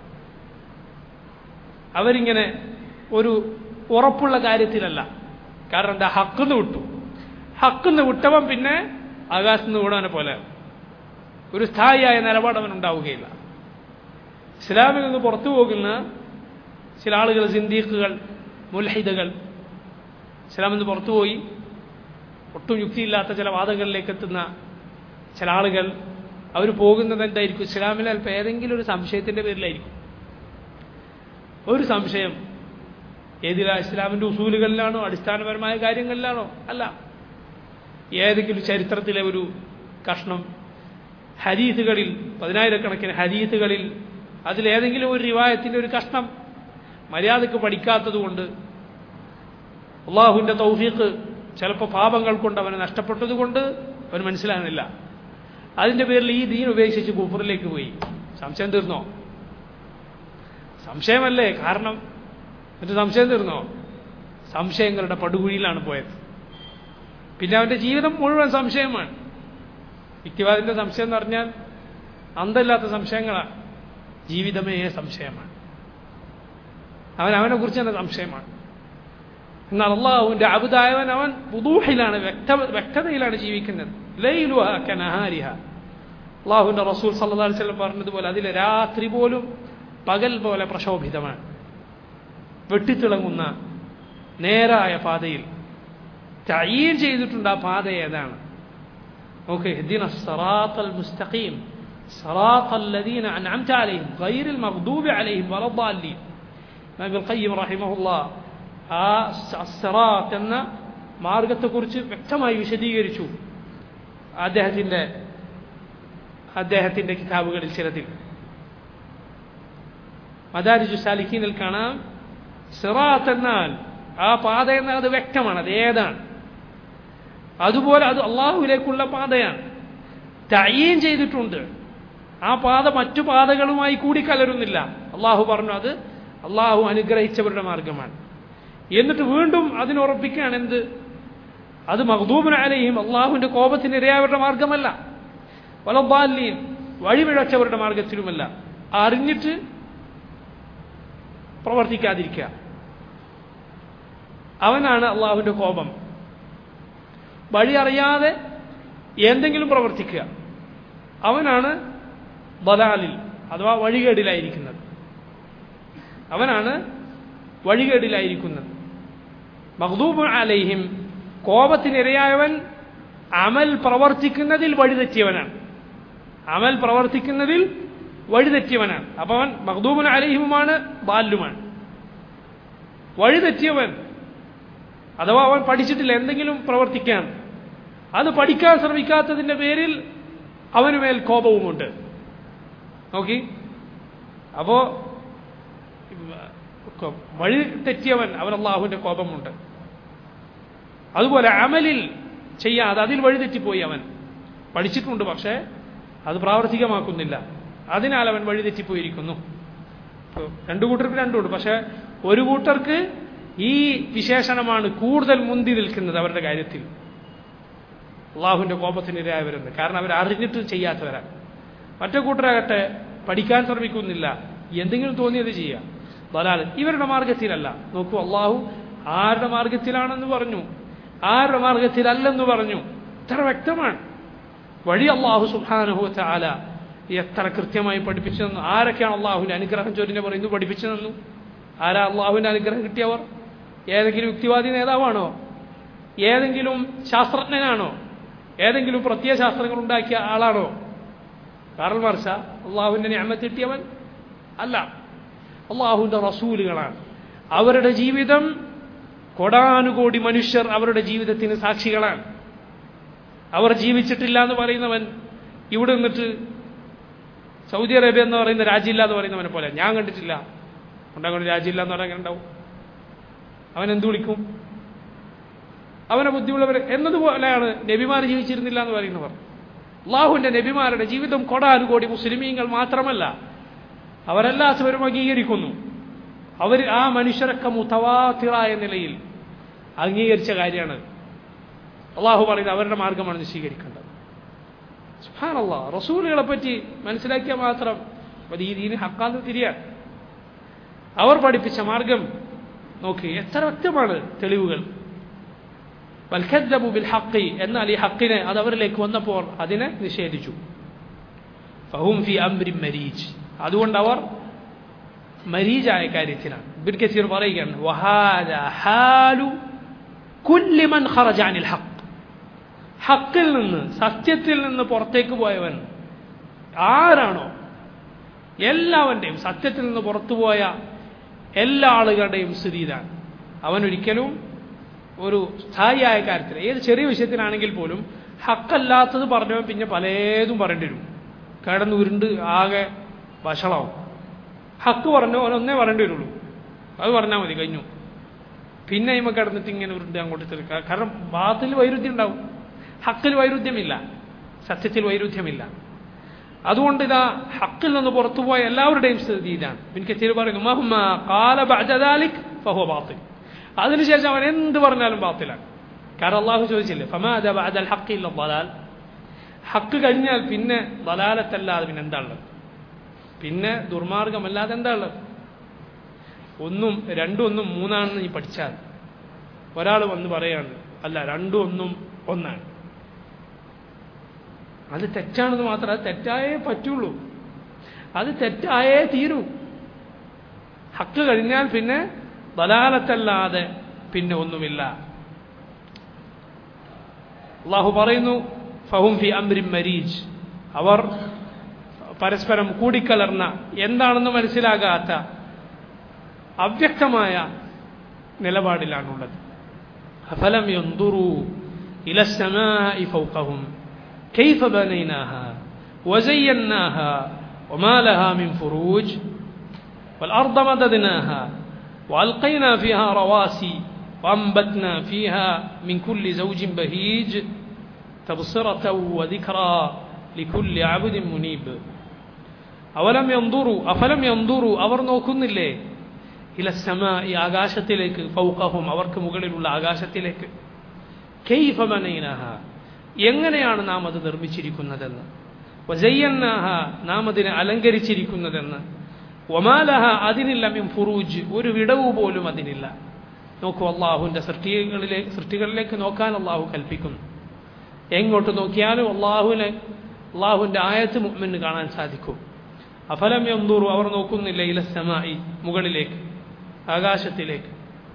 അവരിങ്ങനെ ഒരു ഉറപ്പുള്ള കാര്യത്തിലല്ല കാരണം എന്താ ഹക്കുന്ന് വിട്ടു ഹക്കുന്ന് വിട്ടവൻ പിന്നെ ആകാശത്ത് വിടാനെ പോലെ ഒരു സ്ഥായിയായ നിലപാട് അവൻ ഉണ്ടാവുകയില്ല ഇസ്ലാമിൽ നിന്ന് പുറത്തു പോകുന്ന ചില ആളുകൾ സിന്ദീഖുകൾ മുൽഹിദകൾ ഇസ്ലാമിൽ നിന്ന് പുറത്തുപോയി ഒട്ടും യുക്തിയില്ലാത്ത ചില വാദങ്ങളിലേക്ക് എത്തുന്ന ചില ആളുകൾ അവർ പോകുന്നത് എന്തായിരിക്കും ഇസ്ലാമിൽ അല്പം ഏതെങ്കിലും ഒരു സംശയത്തിൻ്റെ പേരിലായിരിക്കും ഒരു സംശയം ഏതിലാ ഇസ്ലാമിൻ്റെ ഉസൂലുകളിലാണോ അടിസ്ഥാനപരമായ കാര്യങ്ങളിലാണോ അല്ല ഏതെങ്കിലും ചരിത്രത്തിലെ ഒരു കഷ്ണം ഹരീത്തുകളിൽ പതിനായിരക്കണക്കിന് ഹരീത്തുകളിൽ അതിലേതെങ്കിലും ഒരു റിവായത്തിൻ്റെ ഒരു കഷ്ണം മര്യാദക്ക് പഠിക്കാത്തതുകൊണ്ട് അള്ളാഹുവിൻ്റെ തൗഫീഖ് ചിലപ്പോൾ പാപങ്ങൾ കൊണ്ട് അവന് നഷ്ടപ്പെട്ടതുകൊണ്ട് അവന് മനസ്സിലാകുന്നില്ല അതിൻ്റെ പേരിൽ ഈ ദീൻ ഉപേക്ഷിച്ച് കുഫറിലേക്ക് പോയി സംശയം തീർന്നോ സംശയമല്ലേ കാരണം എന്നിട്ട് സംശയം തീർന്നോ സംശയങ്ങളുടെ പടുകുഴിയിലാണ് പോയത് പിന്നെ അവൻ്റെ ജീവിതം മുഴുവൻ സംശയമാണ് യുക്തിവാദിൻ്റെ സംശയം എന്ന് പറഞ്ഞാൽ അന്തമില്ലാത്ത സംശയങ്ങളാണ് ജീവിതമേ സംശയമാണ് അവൻ അവനെ കുറിച്ച് തന്നെ സംശയമാണ് എന്നാൽ അള്ളാഹുവിൻ്റെ അബുദായവൻ അവൻ പുതൂഹിലാണ് വ്യക്ത വ്യക്തതയിലാണ് ജീവിക്കുന്നത് ലൈലുഹ കനഹാരിഹ അള്ളാഹുവിൻ്റെ റസൂൽ സല്ലാ വല്ലം പറഞ്ഞതുപോലെ അതിലെ രാത്രി പോലും പകൽ പോലെ പ്രശോഭിതമാണ് വെട്ടിത്തിളങ്ങുന്ന നേരായ പാതയിൽ തയ്യീൻ ചെയ്തിട്ടുണ്ട് ആ പാത ഏതാണ് നോക്ക് ഹദിന സറാത്തൽ മുസ്തഖീം صراط الذين أنعمت عليهم غير المغضوب عليهم ولا الضالين ابن القيم رحمه الله ആ സറാത്ത് എന്ന മാർഗത്തെക്കുറിച്ച് വ്യക്തമായി വിശദീകരിച്ചു അദ്ദേഹത്തിൻ്റെ അദ്ദേഹത്തിൻ്റെ കിതാബുകളിൽ ചിലതിൽ മദാരിജു സാലിഖീനിൽ കാണാം സിറാത്ത് എന്നാൽ ആ പാത എന്നാൽ അത് വ്യക്തമാണ് അത് ഏതാണ് അതുപോലെ അത് അള്ളാഹുവിലേക്കുള്ള പാതയാണ് തയ്യീൻ ചെയ്തിട്ടുണ്ട് ആ പാത മറ്റു പാതകളുമായി കൂടിക്കലരുന്നില്ല അള്ളാഹു പറഞ്ഞു അത് അള്ളാഹു അനുഗ്രഹിച്ചവരുടെ മാർഗമാണ് എന്നിട്ട് വീണ്ടും അതിനുറപ്പിക്കുകയാണ് എന്ത് അത് മഹദൂബിന് അലയും അള്ളാഹുവിൻ്റെ കോപത്തിന് ഇരയാവരുടെ മാർഗമല്ല വലബാലീൻ വഴിപിഴച്ചവരുടെ മാർഗത്തിലുമല്ല അറിഞ്ഞിട്ട് പ്രവർത്തിക്കാതിരിക്കുക അവനാണ് അള്ളാഹുവിൻ്റെ കോപം വഴി അറിയാതെ എന്തെങ്കിലും പ്രവർത്തിക്കുക അവനാണ് ബലാലിൽ അഥവാ വഴികേടിലായിരിക്കുന്നത് അവനാണ് വഴികേടിലായിരിക്കുന്നത് മഹദൂബ് അലൈഹിം കോപത്തിനിരയായവൻ അമൽ പ്രവർത്തിക്കുന്നതിൽ വഴിതെറ്റിയവനാണ് അമൽ പ്രവർത്തിക്കുന്നതിൽ വഴിതെറ്റിയവനാണ് അപ്പോൾ അവൻ മഹദൂബുൻ അലൈഹിമുമാണ് ബാല്യുമാണ് വഴിതെറ്റിയവൻ അഥവാ അവൻ പഠിച്ചിട്ടില്ല എന്തെങ്കിലും പ്രവർത്തിക്കാൻ അത് പഠിക്കാൻ ശ്രമിക്കാത്തതിൻ്റെ പേരിൽ അവന് മേൽ കോപവുമുണ്ട് നോക്കി അപ്പോ വഴി തെറ്റിയവൻ അവൻ അള്ളാഹുവിന്റെ കോപമുണ്ട് അതുപോലെ അമലിൽ ചെയ്യാതെ അതിൽ വഴി തെറ്റിപ്പോയി അവൻ പഠിച്ചിട്ടുണ്ട് പക്ഷേ അത് പ്രാവർത്തികമാക്കുന്നില്ല അതിനാൽ അവൻ വഴി തെറ്റിപ്പോയിരിക്കുന്നു രണ്ടു കൂട്ടർക്ക് രണ്ടുണ്ട് പക്ഷെ ഒരു കൂട്ടർക്ക് ഈ വിശേഷണമാണ് കൂടുതൽ മുന്തി നിൽക്കുന്നത് അവരുടെ കാര്യത്തിൽ അള്ളാഹുവിന്റെ കോപത്തിനിരയായി വരുന്നത് കാരണം അവർ അറിഞ്ഞിട്ട് ചെയ്യാത്തവരാണ് മറ്റേ കൂട്ടരാകട്ടെ പഠിക്കാൻ ശ്രമിക്കുന്നില്ല എന്തെങ്കിലും തോന്നിയത് ചെയ്യുക ബലാൽ ഇവരുടെ മാർഗത്തിലല്ല നോക്കൂ അള്ളാഹു ആരുടെ മാർഗത്തിലാണെന്ന് പറഞ്ഞു ആരുടെ മാർഗത്തിലല്ലെന്ന് പറഞ്ഞു ഇത്ര വ്യക്തമാണ് വഴി അള്ളാഹു സുഹാനുഭവത്തെ ആല എത്ര കൃത്യമായി പഠിപ്പിച്ചു തന്നു ആരൊക്കെയാണ് അള്ളാഹുവിന്റെ അനുഗ്രഹം ചൊരിഞ്ഞ പറയുന്നു പഠിപ്പിച്ചു തന്നു ആരാ അള്ളാഹുവിന്റെ അനുഗ്രഹം കിട്ടിയവർ ഏതെങ്കിലും യുക്തിവാദി നേതാവാണോ ഏതെങ്കിലും ശാസ്ത്രജ്ഞനാണോ ഏതെങ്കിലും പ്രത്യയ ശാസ്ത്രങ്ങൾ ഉണ്ടാക്കിയ ആളാണോ കാറൽ മാർഷ അള്ളാഹുവിന്റെ ഞാമത്ത് കിട്ടിയവൻ അല്ല അള്ളാഹുവിന്റെ റസൂലുകളാണ് അവരുടെ ജീവിതം കൊടാനുകോടി മനുഷ്യർ അവരുടെ ജീവിതത്തിന് സാക്ഷികളാണ് അവർ ജീവിച്ചിട്ടില്ല എന്ന് പറയുന്നവൻ ഇവിടെ നിന്നിട്ട് സൗദി അറേബ്യ എന്ന് പറയുന്ന രാജ്യമില്ല എന്ന് പറയുന്നവനെ പോലെ ഞാൻ കണ്ടിട്ടില്ല ഉണ്ടാകൊണ്ട് രാജ്യമില്ല എന്ന് പറയാൻ ഉണ്ടാവും അവൻ എന്തു വിളിക്കും അവനെ ബുദ്ധിയുള്ളവർ എന്നതുപോലെയാണ് നബിമാർ ജീവിച്ചിരുന്നില്ല എന്ന് പറയുന്നവർ അള്ളാഹുവിന്റെ നബിമാരുടെ ജീവിതം കൊടാനുകോടി മുസ്ലിമീങ്ങൾ മാത്രമല്ല അവരെല്ലാത്തവരും അംഗീകരിക്കുന്നു അവർ ആ മനുഷ്യരൊക്കെ മുത്തവാത്തിറായ നിലയിൽ അംഗീകരിച്ച കാര്യമാണ് അള്ളാഹു പറയുന്നത് അവരുടെ മാർഗമാണ് സ്വീകരിക്കേണ്ടത് സുഹാനല്ല റസൂലുകളെ പറ്റി മനസ്സിലാക്കിയാൽ മാത്രം അത് ഈ ദീന് ഹക്കാന്ന് തിരിയാൻ അവർ പഠിപ്പിച്ച മാർഗം നോക്കി എത്ര വ്യക്തമാണ് തെളിവുകൾ വൽഖദ്ദബു ബിൽ ഹക്കി എന്നാൽ ഈ ഹക്കിനെ അത് അവരിലേക്ക് വന്നപ്പോൾ അതിനെ നിഷേധിച്ചു ഫഹും ഫി അംരി മരീജ് അതുകൊണ്ട് അവർ മരീജായ കാര്യത്തിലാണ് ഇബിൻ കസീർ പറയുകയാണ് വഹാദ ഹാലു കുല്ലി മൻ ഖറജ അനിൽ ഹഖ് ഹക്കിൽ നിന്ന് സത്യത്തിൽ നിന്ന് പുറത്തേക്ക് പോയവൻ ആരാണോ എല്ലാവൻ്റെയും സത്യത്തിൽ നിന്ന് പുറത്തുപോയ എല്ലാ ആളുകളുടെയും സ്ഥിതി ഇതാണ് അവൻ ഒരിക്കലും ഒരു സ്ഥായിയായ കാര്യത്തിൽ ഏത് ചെറിയ വിഷയത്തിലാണെങ്കിൽ പോലും ഹക്കല്ലാത്തത് പറഞ്ഞവൻ പിന്നെ പലതും പറയേണ്ടി വരും കിടന്ന് ഉരുണ്ട് ആകെ വഷളാവും ഹക്ക് പറഞ്ഞു അവനൊന്നേ പറയേണ്ടി വരുള്ളൂ അത് പറഞ്ഞാൽ മതി കഴിഞ്ഞു പിന്നെ ഇമ്മ കിടന്നിട്ട് ഇങ്ങനെ ഉരുണ്ട് അങ്ങോട്ട് തീർക്കുക കാരണം ബാത്തിൽ വൈരുദ്ധ്യം ഉണ്ടാവും ഹക്കിൽ വൈരുദ്ധ്യമില്ല സത്യത്തിൽ വൈരുദ്ധ്യമില്ല അതുകൊണ്ട് ഇതാ ഹക്കിൽ നിന്ന് പുറത്തുപോയ എല്ലാവരുടെയും സ്ഥിതി ഇതാണ് എനിക്ക് തിരു പറയുന്നു മഹമ്മ കാല ബഅദാലിക് ഫഹുവ ബാത്തിൽ അതിനുശേഷം അവൻ എന്ത് പറഞ്ഞാലും ബാത്തിലാണ് കാരണം അള്ളാഹു ചോദിച്ചില്ലേ ഫമാദ ബഅദൽ ഹഖ് ഇല്ല ദലാൽ ഹക്ക് കഴിഞ്ഞാൽ പിന്നെ ദലാലത്തല്ലാതെ പിന്നെ എന്താ ഉള്ളത് പിന്നെ ദുർമാർഗമല്ലാതെ എന്താ ഉള്ളത് ഒന്നും രണ്ടും ഒന്നും മൂന്നാണെന്ന് നീ പഠിച്ചാൽ ഒരാൾ വന്ന് പറയാണ് അല്ല രണ്ടും ഒന്നും ഒന്നാണ് അത് തെറ്റാണെന്ന് മാത്രം അത് തെറ്റായേ പറ്റുള്ളൂ അത് തെറ്റായേ തീരൂ ഹക്ക് കഴിഞ്ഞാൽ പിന്നെ ബലാലത്തല്ലാതെ പിന്നെ ഒന്നുമില്ല അള്ളാഹു പറയുന്നു ഫഹും ഫി അംരിൻ മരീജ് അവർ പരസ്പരം കൂടിക്കലർന്ന എന്താണെന്ന് മനസ്സിലാകാത്ത അവ്യക്തമായ നിലപാടിലാണുള്ളത് അഫലം യന്തുറു ഇല السماء فوقهم كيف بنيناها وزيناها وما لها من فروج والأرض مددناها وألقينا فيها رواسي وأنبتنا فيها من كل زوج بهيج تبصرة وذكرى لكل عبد منيب അവലം യന്തുറു അഫലം യന്തുറു അവർ നോക്കുന്നില്ലേ ഇല സമ ഈ ആകാശത്തിലേക്ക് ഫൗഖഹും അവർക്ക് മുകളിലുള്ള ആകാശത്തിലേക്ക് കെയ്ഫ ബനൈനഹ എങ്ങനെയാണ് നാം അത് നിർമ്മിച്ചിരിക്കുന്നതെന്ന് വസയ്യന്നാഹ നാം അതിനെ അലങ്കരിച്ചിരിക്കുന്നതെന്ന് ഒമാലഹ അതിനില്ല മിൻ ഫുറൂജ് ഒരു വിടവ് പോലും അതിനില്ല നോക്കൂ അള്ളാഹുവിൻ്റെ സൃഷ്ടികളിലേക്ക് സൃഷ്ടികളിലേക്ക് നോക്കാൻ അള്ളാഹു കൽപ്പിക്കുന്നു എങ്ങോട്ട് നോക്കിയാലും അള്ളാഹുവിനെ അള്ളാഹുവിൻ്റെ ആയത്ത് മുമ്മിന് കാണാൻ സാധിക്കും അഫലം എന്തൂറു അവർ നോക്കുന്നില്ല ഇലസമായി മുകളിലേക്ക് ആകാശത്തിലേക്ക്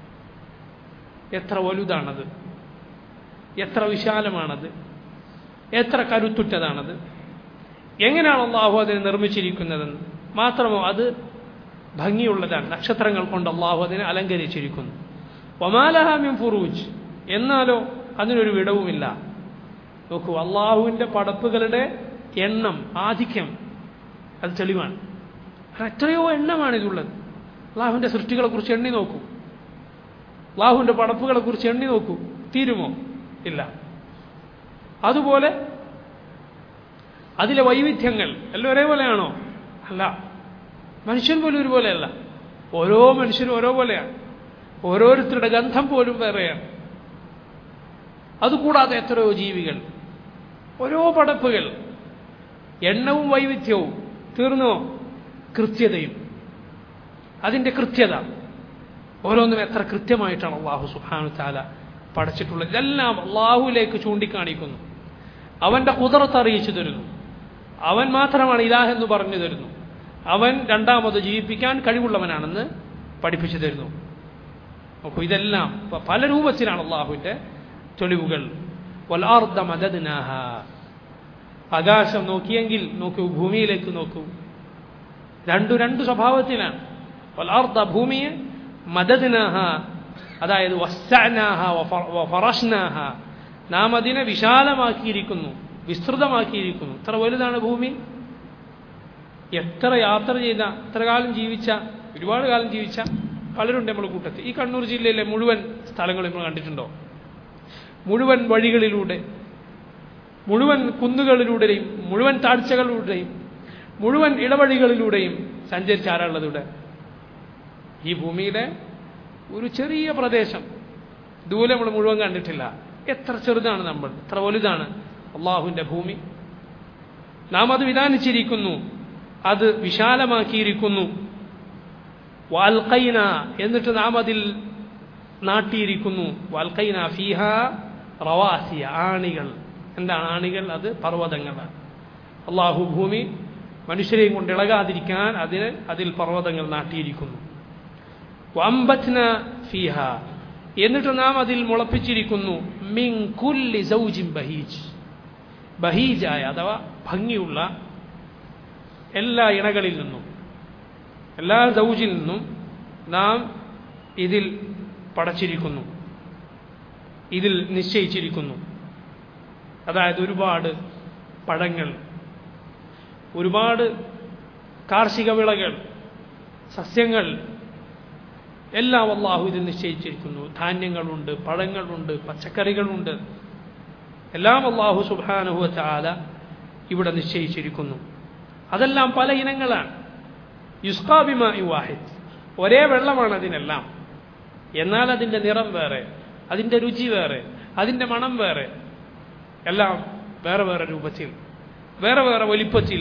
എത്ര വലുതാണത് എത്ര വിശാലമാണത് എത്ര കരുത്തുറ്റതാണത് എങ്ങനെയാണ് അള്ളാഹു അതിനെ നിർമ്മിച്ചിരിക്കുന്നതെന്ന് മാത്രമോ അത് ഭംഗിയുള്ളതാണ് നക്ഷത്രങ്ങൾ കൊണ്ട് അള്ളാഹു അതിനെ അലങ്കരിച്ചിരിക്കുന്നു ഒമാലഹാമ്യം ഫുറൂജ് എന്നാലോ അതിനൊരു വിടവുമില്ല നോക്കൂ അള്ളാഹുവിൻ്റെ പടപ്പുകളുടെ എണ്ണം ആധിക്യം അത് തെളിവാണ് കാരണം എത്രയോ എണ്ണമാണ് ഇതുള്ളത് അള്ളാഹുവിൻ്റെ സൃഷ്ടികളെക്കുറിച്ച് എണ്ണി നോക്കൂ അള്ളാഹുവിൻ്റെ പടപ്പുകളെക്കുറിച്ച് എണ്ണി നോക്കൂ തീരുമോ ഇല്ല അതുപോലെ അതിലെ വൈവിധ്യങ്ങൾ എല്ലാം ഒരേപോലെയാണോ അല്ല മനുഷ്യൻ പോലും ഒരുപോലെയല്ല ഓരോ മനുഷ്യരും ഓരോ പോലെയാണ് ഓരോരുത്തരുടെ ഗന്ധം പോലും വേറെയാണ് അതുകൂടാതെ എത്രയോ ജീവികൾ ഓരോ പടപ്പുകൾ എണ്ണവും വൈവിധ്യവും തീർന്നോ കൃത്യതയും അതിൻ്റെ കൃത്യത ഓരോന്നും എത്ര കൃത്യമായിട്ടാണ് അള്ളാഹു സുഹാനു താല പഠിച്ചിട്ടുള്ളത് ഇതെല്ലാം അള്ളാഹുലേക്ക് ചൂണ്ടിക്കാണിക്കുന്നു അവൻ്റെ കുതിരത്ത് അറിയിച്ചു തരുന്നു അവൻ മാത്രമാണ് ഇലാഹ് എന്ന് പറഞ്ഞു തരുന്നു അവൻ രണ്ടാമത് ജീവിപ്പിക്കാൻ കഴിവുള്ളവനാണെന്ന് പഠിപ്പിച്ചു തരുന്നു നോക്കൂ ഇതെല്ലാം പല രൂപത്തിലാണ് അള്ളാഹുവിൻ്റെ തെളിവുകൾ വലാർദ്ദ മദദ്നാഹ ആകാശം നോക്കിയെങ്കിൽ നോക്കൂ ഭൂമിയിലേക്ക് നോക്കൂ രണ്ടു രണ്ട് സ്വഭാവത്തിലാണ് വലാർദ്ദ ഭൂമിയെ മദദ്നാഹ അതായത് വസ്സനാഹ ഫറഷ്നാഹ നാം അതിനെ വിശാലമാക്കിയിരിക്കുന്നു വിസ്തൃതമാക്കിയിരിക്കുന്നു എത്ര വലുതാണ് ഭൂമി എത്ര യാത്ര ചെയ്ത എത്ര കാലം ജീവിച്ച ഒരുപാട് കാലം ജീവിച്ച പലരുണ്ട് നമ്മുടെ കൂട്ടത്തിൽ ഈ കണ്ണൂർ ജില്ലയിലെ മുഴുവൻ സ്ഥലങ്ങളും നമ്മൾ കണ്ടിട്ടുണ്ടോ മുഴുവൻ വഴികളിലൂടെ മുഴുവൻ കുന്നുകളിലൂടെയും മുഴുവൻ താഴ്ചകളിലൂടെയും മുഴുവൻ ഇടവഴികളിലൂടെയും സഞ്ചരിച്ച ആരാളുള്ളത് ഇവിടെ ഈ ഭൂമിയുടെ ഒരു ചെറിയ പ്രദേശം ദൂരെ നമ്മൾ മുഴുവൻ കണ്ടിട്ടില്ല എത്ര ചെറുതാണ് നമ്മൾ എത്ര വലുതാണ് അള്ളാഹുവിൻ്റെ ഭൂമി നാം അത് വിധാനിച്ചിരിക്കുന്നു അത് വിശാലമാക്കിയിരിക്കുന്നു വാൽക്കൈന എന്നിട്ട് നാം അതിൽ നാട്ടിയിരിക്കുന്നു വാൽക്കൈന ഫീഹ റവാസിയ ആണികൾ എന്താണ് ആണികൾ അത് പർവ്വതങ്ങളാണ് അള്ളാഹു ഭൂമി മനുഷ്യരെയും കൊണ്ട് ഇളകാതിരിക്കാൻ അതിന് അതിൽ പർവ്വതങ്ങൾ നാട്ടിയിരിക്കുന്നു വമ്പത്ന ഫീഹ എന്നിട്ട് നാം അതിൽ മുളപ്പിച്ചിരിക്കുന്നു മിൻ കുല്ലി സൗജിൻ ബഹീജ് ബഹീജായ അഥവാ ഭംഗിയുള്ള എല്ലാ ഇണകളിൽ നിന്നും എല്ലാ ദൗജിൽ നിന്നും നാം ഇതിൽ പടച്ചിരിക്കുന്നു ഇതിൽ നിശ്ചയിച്ചിരിക്കുന്നു അതായത് ഒരുപാട് പഴങ്ങൾ ഒരുപാട് കാർഷിക വിളകൾ സസ്യങ്ങൾ എല്ലാം അള്ളാഹു ഇതിൽ നിശ്ചയിച്ചിരിക്കുന്നു ധാന്യങ്ങളുണ്ട് പഴങ്ങളുണ്ട് പച്ചക്കറികളുണ്ട് എല്ലാം അള്ളാഹു സുബാനുഹുവ ചാല ഇവിടെ നിശ്ചയിച്ചിരിക്കുന്നു അതെല്ലാം പല ഇനങ്ങളാണ് യുസ്കാബിമ വാഹിദ് ഒരേ വെള്ളമാണ് അതിനെല്ലാം എന്നാൽ അതിൻ്റെ നിറം വേറെ അതിൻ്റെ രുചി വേറെ അതിൻ്റെ മണം വേറെ എല്ലാം വേറെ വേറെ രൂപത്തിൽ വേറെ വേറെ വലിപ്പത്തിൽ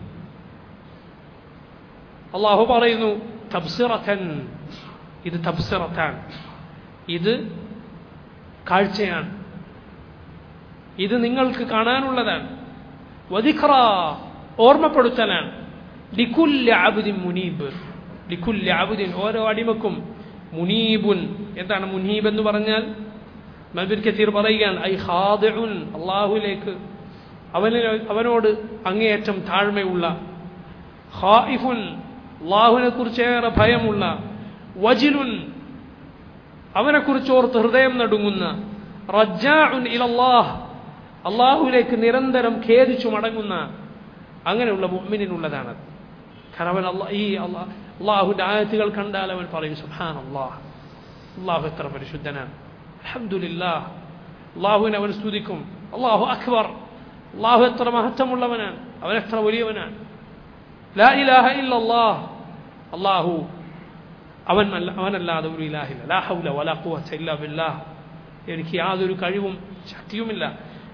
അള്ളാഹു പറയുന്നു തബ്സിറത്തൻ ഇത് തബ്സിറത്താൻ ഇത് കാഴ്ചയാണ് ഇത് നിങ്ങൾക്ക് കാണാനുള്ളതാണ് വദിഖറ ഓർമ്മപ്പെടുത്തലാണ് ലിക്കുല്യ ആബുദിൻ മുനീബ് ലിക്കുല്യ ആബുദിൻ ഓരോ അടിമക്കും മുനീബുൻ എന്താണ് മുനീബ് എന്ന് പറഞ്ഞാൽ മൽബിൻ കസീർ പറയുകയാണ് ഐ ഹാദിഉൻ അള്ളാഹുലേക്ക് അവന് അവനോട് അങ്ങേയറ്റം താഴ്മയുള്ള ഖായിഫുൻ അള്ളാഹുവിനെ കുറിച്ചേറെ ഭയമുള്ള വജിലുൻ അവനെക്കുറിച്ച് ഓർത്ത് ഹൃദയം നടുങ്ങുന്ന റജ്ജാഉൻ ഇലല്ലാഹ് അള്ളാഹുലേക്ക് നിരന്തരം ഖേദിച്ചു മടങ്ങുന്ന അങ്ങനെയുള്ള മുഅ്മിനിനുള്ളതാണ് കാരണം അവൻ അള്ളാഹ് ഈ അള്ളാഹ് അള്ളാഹുവിൻ്റെ ആയത്തുകൾ കണ്ടാൽ അവൻ പറയും സുഹാൻ അള്ളാഹ് അള്ളാഹു എത്ര പരിശുദ്ധനാണ് അഹമ്മദില്ലാഹ് അള്ളാഹുവിനെ അവൻ സ്തുതിക്കും അള്ളാഹു അക്ബർ അള്ളാഹു എത്ര മഹത്വമുള്ളവനാണ് അവൻ എത്ര വലിയവനാണ് ലാ ഇലാഹ ഇല്ലല്ലാഹ് അള്ളാഹു അവൻ അവനല്ലാതെ ഒരു ഇലാഹില്ല ലാ ഹൗല വലാ ഖുവത ഇല്ലാ ബില്ലാഹ് എനിക്ക് യാതൊരു കഴിവും ശക്തിയുമില്ല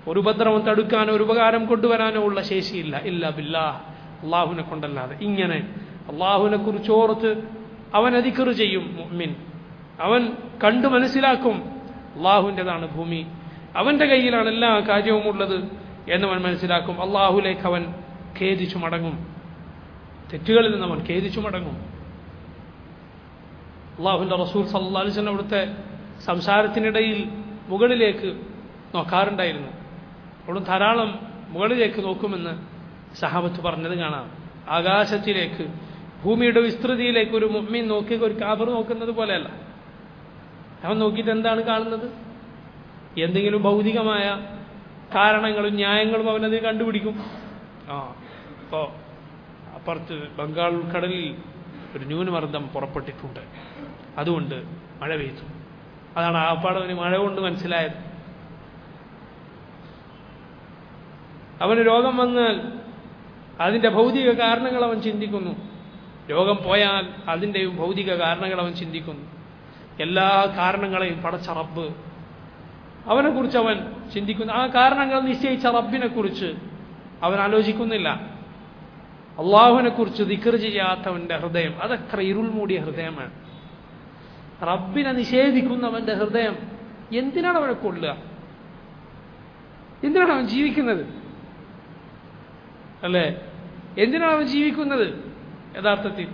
ഒരു ഉപദ്രവം തടുക്കാനോ ഒരു ഉപകാരം കൊണ്ടുവരാനോ ഉള്ള ശേഷിയില്ല ഇല്ല ബില്ലാ അള്ളാഹുവിനെ കൊണ്ടല്ലാതെ ഇങ്ങനെ അള്ളാഹുവിനെ കുറിച്ച് ഓർത്ത് അവൻ അധികർ ചെയ്യും മുഅ്മിൻ അവൻ കണ്ടു മനസ്സിലാക്കും അള്ളാഹുവിൻ്റെതാണ് ഭൂമി അവൻ്റെ കയ്യിലാണ് എല്ലാ കാര്യവും ഉള്ളത് എന്നവൻ മനസ്സിലാക്കും അള്ളാഹുലേക്ക് അവൻ ഖേദിച്ചു മടങ്ങും തെറ്റുകളിൽ നിന്ന് അവൻ ഖേദിച്ചു മടങ്ങും അള്ളാഹുവിൻ്റെ റസൂൽ സല്ലാ അലിസ്വൻ അവിടുത്തെ സംസാരത്തിനിടയിൽ മുകളിലേക്ക് നോക്കാറുണ്ടായിരുന്നു അവിടുന്ന് ധാരാളം മുകളിലേക്ക് നോക്കുമെന്ന് സഹാബത്ത് പറഞ്ഞത് കാണാം ആകാശത്തിലേക്ക് ഭൂമിയുടെ വിസ്തൃതിയിലേക്ക് ഒരു മുമ്മീൻ നോക്കി ഒരു കാബർ നോക്കുന്നത് പോലെയല്ല അവൻ നോക്കിയിട്ട് എന്താണ് കാണുന്നത് എന്തെങ്കിലും ഭൗതികമായ കാരണങ്ങളും ന്യായങ്ങളും അവനത് കണ്ടുപിടിക്കും ആ ഇപ്പോൾ അപ്പുറത്ത് ബംഗാൾ ഉൾക്കടലിൽ ഒരു ന്യൂനമർദ്ദം പുറപ്പെട്ടിട്ടുണ്ട് അതുകൊണ്ട് മഴ പെയ്തു അതാണ് ആപ്പാടവന് മഴ കൊണ്ട് മനസ്സിലായത് അവന് രോഗം വന്നാൽ അതിൻ്റെ ഭൗതിക കാരണങ്ങൾ അവൻ ചിന്തിക്കുന്നു രോഗം പോയാൽ അതിൻ്റെയും ഭൗതിക കാരണങ്ങൾ അവൻ ചിന്തിക്കുന്നു എല്ലാ കാരണങ്ങളെയും പടച്ച റബ്ബ് അവനെക്കുറിച്ച് അവൻ ചിന്തിക്കുന്നു ആ കാരണങ്ങൾ നിശ്ചയിച്ച റബ്ബിനെ കുറിച്ച് അവൻ ആലോചിക്കുന്നില്ല അള്ളാഹുവിനെ കുറിച്ച് ദിക്കർ ചെയ്യാത്തവന്റെ ഹൃദയം അതത്ര ഇരുൾ മൂടിയ ഹൃദയമാണ് റബ്ബിനെ നിഷേധിക്കുന്നവന്റെ ഹൃദയം എന്തിനാണ് അവനെ കൊള്ളുക എന്തിനാണ് അവൻ ജീവിക്കുന്നത് അല്ലേ എന്തിനാണ് അവൻ ജീവിക്കുന്നത് യഥാർത്ഥത്തിൽ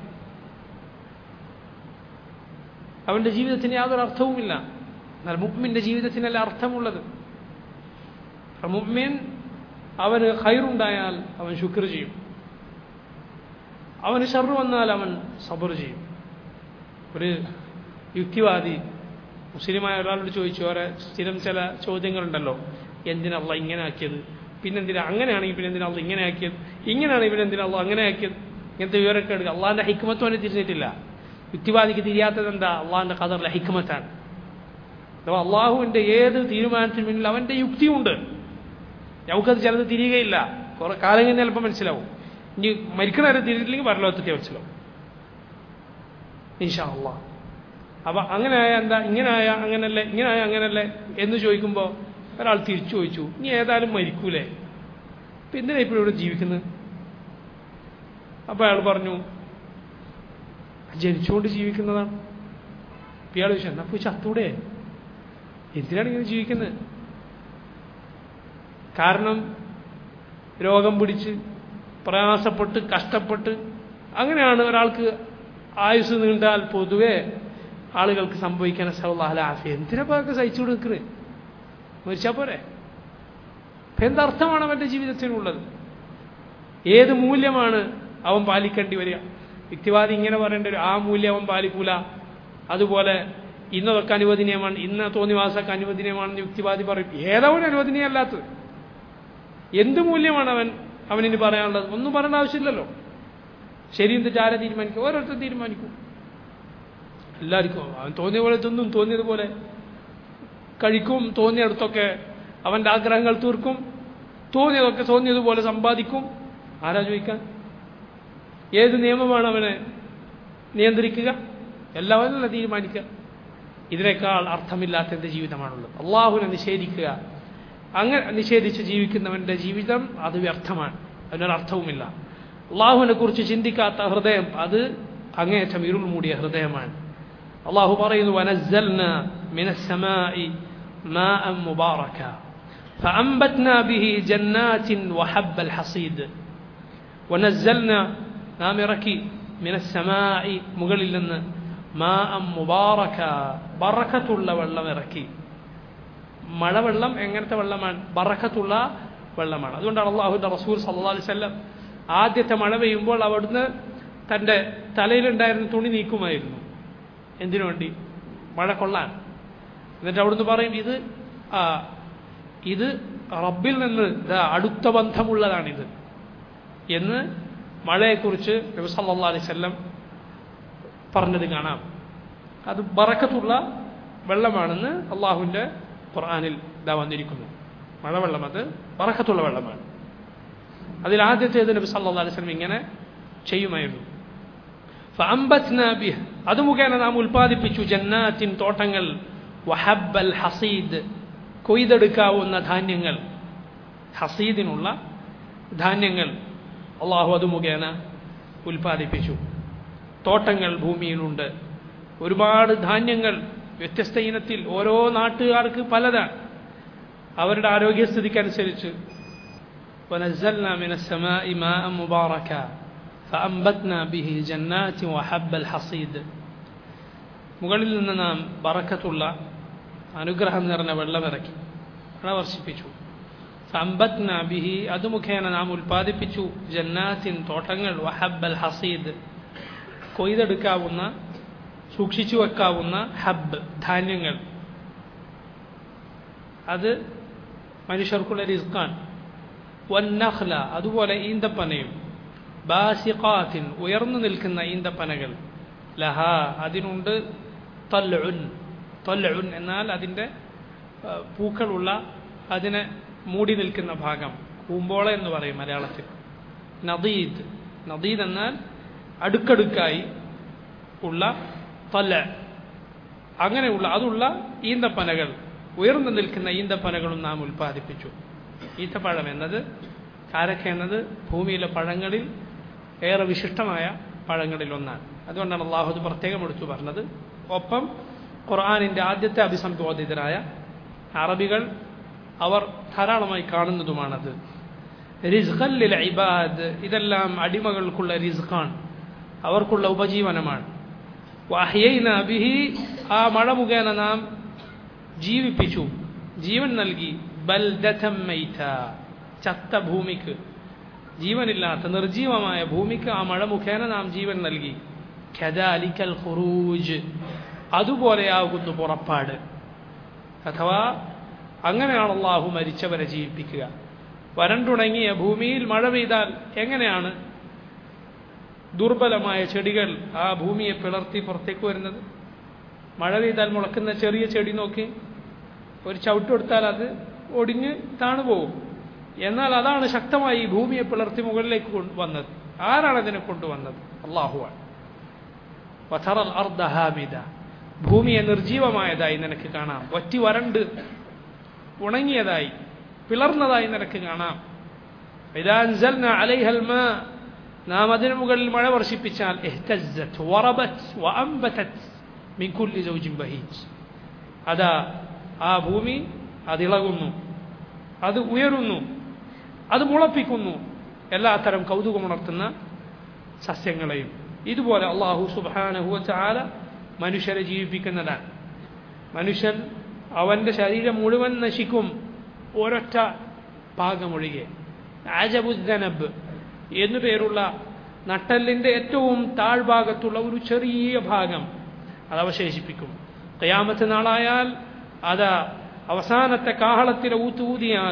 അവന്റെ ജീവിതത്തിന് യാതൊരു അർത്ഥവുമില്ല എന്നാൽ മുഹ്മിന്റെ ജീവിതത്തിനല്ല അർത്ഥമുള്ളത് മുഹ്മിൻ അവന് ഹൈറുണ്ടായാൽ അവൻ ശുക്ർ ചെയ്യും അവന് ഷർറ് വന്നാൽ അവൻ സബർ ചെയ്യും ഒരു യുക്തിവാദി മുസ്ലിമായ ഒരാളോട് ചോദിച്ചു ഓരോ സ്ഥിരം ചില ചോദ്യങ്ങളുണ്ടല്ലോ എന്തിനല്ല ഇങ്ങനെ ആക്കിയത് പിന്നെന്തിനാ അങ്ങനെയാണെങ്കിൽ പിന്നെ എന്തിനാ അള്ള ഇങ്ങനെ ആക്കിയത് ഇങ്ങനെയാണെങ്കിൽ പിന്നെ എന്തിനാ അള്ള അങ്ങനെ ആക്കിയത് ഇങ്ങനത്തെ വിവരമൊക്കെ എടുക്കുക അള്ളാഹിന്റെ ഹിക്മത്തും അവന് തിരിഞ്ഞിട്ടില്ല യുക്തിവാദിക്ക് തിരിയാത്തത് എന്താ അള്ളാഹിന്റെ ഖദറിലെ ഹിക്മത്താണ് അഥവാ അള്ളാഹുവിന്റെ ഏത് തീരുമാനത്തിന് മുന്നിൽ അവന്റെ യുക്തിയുണ്ട് നമുക്കത് ചിലത് തിരിയുകയില്ല കുറെ കാലം കഴിഞ്ഞ് ചിലപ്പോൾ മനസ്സിലാവും ഇനി മരിക്കണവരെ തിരിഞ്ഞില്ലെങ്കിൽ പരലോകത്തെ മനസ്സിലാവും ഇൻഷാ അള്ളാഹ് അപ്പൊ അങ്ങനെ ആയ എന്താ ഇങ്ങനെ ആയ അങ്ങനല്ലേ ഇങ്ങനെ ആയ അങ്ങനല്ലേ എന്ന് ചോദിക്കുമ്പോൾ ഒരാൾ തിരിച്ചു ചോദിച്ചു ഇനി ഏതായാലും മരിക്കൂലേ ഇപ്പൊ എന്തിനാ ഇപ്പോഴും ഇവിടെ ജീവിക്കുന്നത് അപ്പൊ അയാൾ പറഞ്ഞു ജനിച്ചുകൊണ്ട് ജീവിക്കുന്നതാണ് ഇപ്പൊ ഇയാൾ ചോദിച്ചു എന്നാ പോയി ചത്തൂടെ എന്തിനാണ് ഇങ്ങനെ ജീവിക്കുന്നത് കാരണം രോഗം പിടിച്ച് പ്രയാസപ്പെട്ട് കഷ്ടപ്പെട്ട് അങ്ങനെയാണ് ഒരാൾക്ക് ആയുസ് നീണ്ടാൽ പൊതുവെ ആളുകൾക്ക് സംഭവിക്കാൻ സൗലാഹലാഫി എന്തിനാ അതൊക്കെ സഹിച്ചു കൊടുക്കുന്നത് മരിച്ചാൽ പോരെ അപ്പൊ എന്തർത്ഥമാണ് അവന്റെ ജീവിതത്തിനുള്ളത് ഏത് മൂല്യമാണ് അവൻ പാലിക്കേണ്ടി വരിക യുക്തിവാദി ഇങ്ങനെ പറയേണ്ട ഒരു ആ മൂല്യം അവൻ പാലിക്കൂല അതുപോലെ ഇന്നതൊക്കെ അനുവദനീയമാണ് ഇന്ന തോന്നിവാസമൊക്കെ അനുവദനീയമാണെന്ന് യുക്തിവാദി പറയും ഏതവൻ അനുവദനീയമല്ലാത്തത് എന്ത് മൂല്യമാണ് അവൻ അവനിന് പറയാനുള്ളത് ഒന്നും പറയേണ്ട ആവശ്യമില്ലല്ലോ ശരിയും തെറ്റാരെ തീരുമാനിക്കും ഓരോരുത്തർ തീരുമാനിക്കും എല്ലാവർക്കും അവൻ തോന്നിയ പോലെ തിന്നും തോന്നിയതുപോലെ കഴിക്കും തോന്നിയടത്തൊക്കെ അവൻ്റെ ആഗ്രഹങ്ങൾ തീർക്കും തോന്നിയതൊക്കെ തോന്നിയതുപോലെ സമ്പാദിക്കും ആരാ ചോദിക്കാൻ ഏത് നിയമമാണ് അവനെ നിയന്ത്രിക്കുക എല്ലാവരും തീരുമാനിക്കുക ഇതിനേക്കാൾ അർത്ഥമില്ലാത്ത എൻ്റെ ജീവിതമാണുള്ളത് അള്ളാഹുവിനെ നിഷേധിക്കുക അങ്ങനെ നിഷേധിച്ച് ജീവിക്കുന്നവൻ്റെ ജീവിതം അത് വ്യർത്ഥമാണ് അതിനൊരർത്ഥവുമില്ല അള്ളാഹുവിനെ കുറിച്ച് ചിന്തിക്കാത്ത ഹൃദയം അത് അങ്ങേയറ്റം ഇരുൾ മൂടിയ ഹൃദയമാണ് അള്ളാഹു പറയുന്നു വനസ്സൽന മിനസ്സമാഇ മാഅ മുബാറക فأنبتنا به جنات وحب الحصيد ونزلنا നാം ഇറക്കി മിനസ്സമായി മുകളിൽ നിന്ന് മാ മുബാറക ബറക്കത്തുള്ള വെള്ളം ഇറക്കി മഴവെള്ളം എങ്ങനത്തെ വെള്ളമാണ് ബറക്കത്തുള്ള വെള്ളമാണ് അതുകൊണ്ടാണ് അള്ളാഹുന്റെ റസൂൽ സല്ലാ അലിസ്വല്ലം ആദ്യത്തെ മഴ പെയ്യുമ്പോൾ അവിടുന്ന് തൻ്റെ തലയിലുണ്ടായിരുന്ന തുണി നീക്കുമായിരുന്നു എന്തിനു വേണ്ടി മഴ കൊള്ളാൻ എന്നിട്ട് അവിടുന്ന് പറയും ഇത് ആ ഇത് റബ്ബിൽ നിന്ന് ഇതാ അടുത്ത ബന്ധമുള്ളതാണിത് എന്ന് മഴയെക്കുറിച്ച് നബി സല്ലാ അലൈവല്ലം പറഞ്ഞത് കാണാം അത് ബറക്കത്തുള്ള വെള്ളമാണെന്ന് അള്ളാഹുവിൻ്റെ ഖുർആാനിൽ ഇതാ വന്നിരിക്കുന്നു മഴവെള്ളം അത് ബറക്കത്തുള്ള വെള്ളമാണ് അതിൽ ആദ്യത്തേത് നബി സല്ലാ അലൈവല്ലം ഇങ്ങനെ ചെയ്യുമായിരുന്നു ബിഹ് അത് മുഖേന നാം ഉൽപ്പാദിപ്പിച്ചു ജന്നാത്തിൻ തോട്ടങ്ങൾ വഹബൽ ഹസീദ് കൊയ്തെടുക്കാവുന്ന ധാന്യങ്ങൾ ഹസീദിനുള്ള ധാന്യങ്ങൾ അള്ളാഹു അത് മുഖേന ഉൽപ്പാദിപ്പിച്ചു തോട്ടങ്ങൾ ഭൂമിയിലുണ്ട് ഒരുപാട് ധാന്യങ്ങൾ വ്യത്യസ്ത ഇനത്തിൽ ഓരോ നാട്ടുകാർക്ക് പലതാണ് അവരുടെ ആരോഗ്യസ്ഥിതിക്കനുസരിച്ച് ونزلنا من السماء ماء مباركا فأنبتنا به جنات وحب الحصيد മുകളിൽ നിന്ന് നാം ബറക്കത്തുള്ള അനുഗ്രഹം നിറഞ്ഞ വെള്ളമിറക്കി മഴ വർഷിപ്പിച്ചു സമ്പത്ന ബിഹി അത് മുഖേന നാം ഉൽപ്പാദിപ്പിച്ചു ജന്നാത്തിൻ തോട്ടങ്ങൾ വഹബ്ബൽ ഹസീദ് കൊയ്തെടുക്കാവുന്ന സൂക്ഷിച്ചു വെക്കാവുന്ന ഹബ്ബ് ധാന്യങ്ങൾ അത് മനുഷ്യർക്കുള്ള റിസ്ക്കാണ് വന്നഹ്ല അതുപോലെ ഈന്തപ്പനയും ബാസിഖാത്തിൻ ഉയർന്നു നിൽക്കുന്ന ഈന്തപ്പനകൾ ലഹ അതിനുണ്ട് തല്ലുൻ തല്ലുൻ എന്നാൽ അതിൻ്റെ പൂക്കളുള്ള അതിനെ മൂടി നിൽക്കുന്ന ഭാഗം കൂമ്പോള എന്ന് പറയും മലയാളത്തിൽ നദീദ് നദീദ് എന്നാൽ അടുക്കടുക്കായി ഉള്ള തല്ല അങ്ങനെയുള്ള അതുള്ള ഈന്തപ്പനകൾ ഉയർന്നു നിൽക്കുന്ന ഈന്തപ്പനകളും നാം ഉൽപ്പാദിപ്പിച്ചു ഈത്തപ്പഴം എന്നത് കാരക്ക എന്നത് ഭൂമിയിലെ പഴങ്ങളിൽ ഏറെ വിശിഷ്ടമായ പഴങ്ങളിൽ ഒന്നാണ് അതുകൊണ്ടാണ് അള്ളാഹു അത് പ്രത്യേകം എടുത്തു പറഞ്ഞത് ഒപ്പം ഖുർആാനിൻ്റെ ആദ്യത്തെ അഭിസംബോധിതരായ അറബികൾ അവർ ധാരാളമായി കാണുന്നതുമാണത് റിസ്ഖല്ലിൽ ഇബാദ് ഇതെല്ലാം അടിമകൾക്കുള്ള റിസ്ഖാണ് അവർക്കുള്ള ഉപജീവനമാണ് വാഹ്യൈന ബിഹി ആ മഴ മുഖേന നാം ജീവിപ്പിച്ചു ജീവൻ നൽകി ബൽദഥം മൈത ചത്ത ഭൂമിക്ക് ജീവനില്ലാത്ത നിർജീവമായ ഭൂമിക്ക് ആ മഴ മുഖേന നാം ജീവൻ നൽകി ഖദാലിക്കൽ ഖുറൂജ് അതുപോലെയാകുന്നു പുറപ്പാട് അഥവാ അങ്ങനെയാണ് അള്ളാഹു മരിച്ചവരെ ജീവിപ്പിക്കുക വരണ്ടുണങ്ങിയ ഭൂമിയിൽ മഴ പെയ്താൽ എങ്ങനെയാണ് ദുർബലമായ ചെടികൾ ആ ഭൂമിയെ പിളർത്തി പുറത്തേക്ക് വരുന്നത് മഴ പെയ്താൽ മുളക്കുന്ന ചെറിയ ചെടി നോക്കി ഒരു ചവിട്ടെടുത്താൽ അത് ഒടിഞ്ഞ് താണുപോകും എന്നാൽ അതാണ് ശക്തമായി ഈ ഭൂമിയെ പിളർത്തി മുകളിലേക്ക് വന്നത് ആരാണ് അതിനെ കൊണ്ടുവന്നത് അള്ളാഹുവാണ് വഥറൽ അർദ്ധഹാമിദ ഭൂമിയെ നിർജീവമായതായി നിനക്ക് കാണാം വറ്റി വരണ്ട് ഉണങ്ങിയതായി പിളർന്നതായി നിനക്ക് കാണാം ഇതാൻസൽന അലൈഹൽ മാ നാം അതിനു മുകളിൽ മഴ വർഷിപ്പിച്ചാൽ ഇഹ്തസ്സത് വറബത് വഅംബതത് മിൻ കുല്ലി സൗജിൻ ബഹീജ് അതാ ആ ഭൂമി അതിളകുന്നു അത് ഉയരുന്നു അത് മുളപ്പിക്കുന്നു എല്ലാത്തരം കൗതുകമുണർത്തുന്ന സസ്യങ്ങളെയും ഇതുപോലെ അള്ളാഹു സുബാനഹുവ ചാല മനുഷ്യരെ ജീവിപ്പിക്കുന്നതാണ് മനുഷ്യൻ അവൻ്റെ ശരീരം മുഴുവൻ നശിക്കും ഒരൊറ്റ ഭാഗമൊഴികെ ആജബുദ്ദനബ് എന്നു പേരുള്ള നട്ടലിൻ്റെ ഏറ്റവും താഴ്ഭാഗത്തുള്ള ഒരു ചെറിയ ഭാഗം അത് അവശേഷിപ്പിക്കും കയാമത്ത് നാളായാൽ അത് അവസാനത്തെ കാഹളത്തിലെ ഊത്തൂതിയാൽ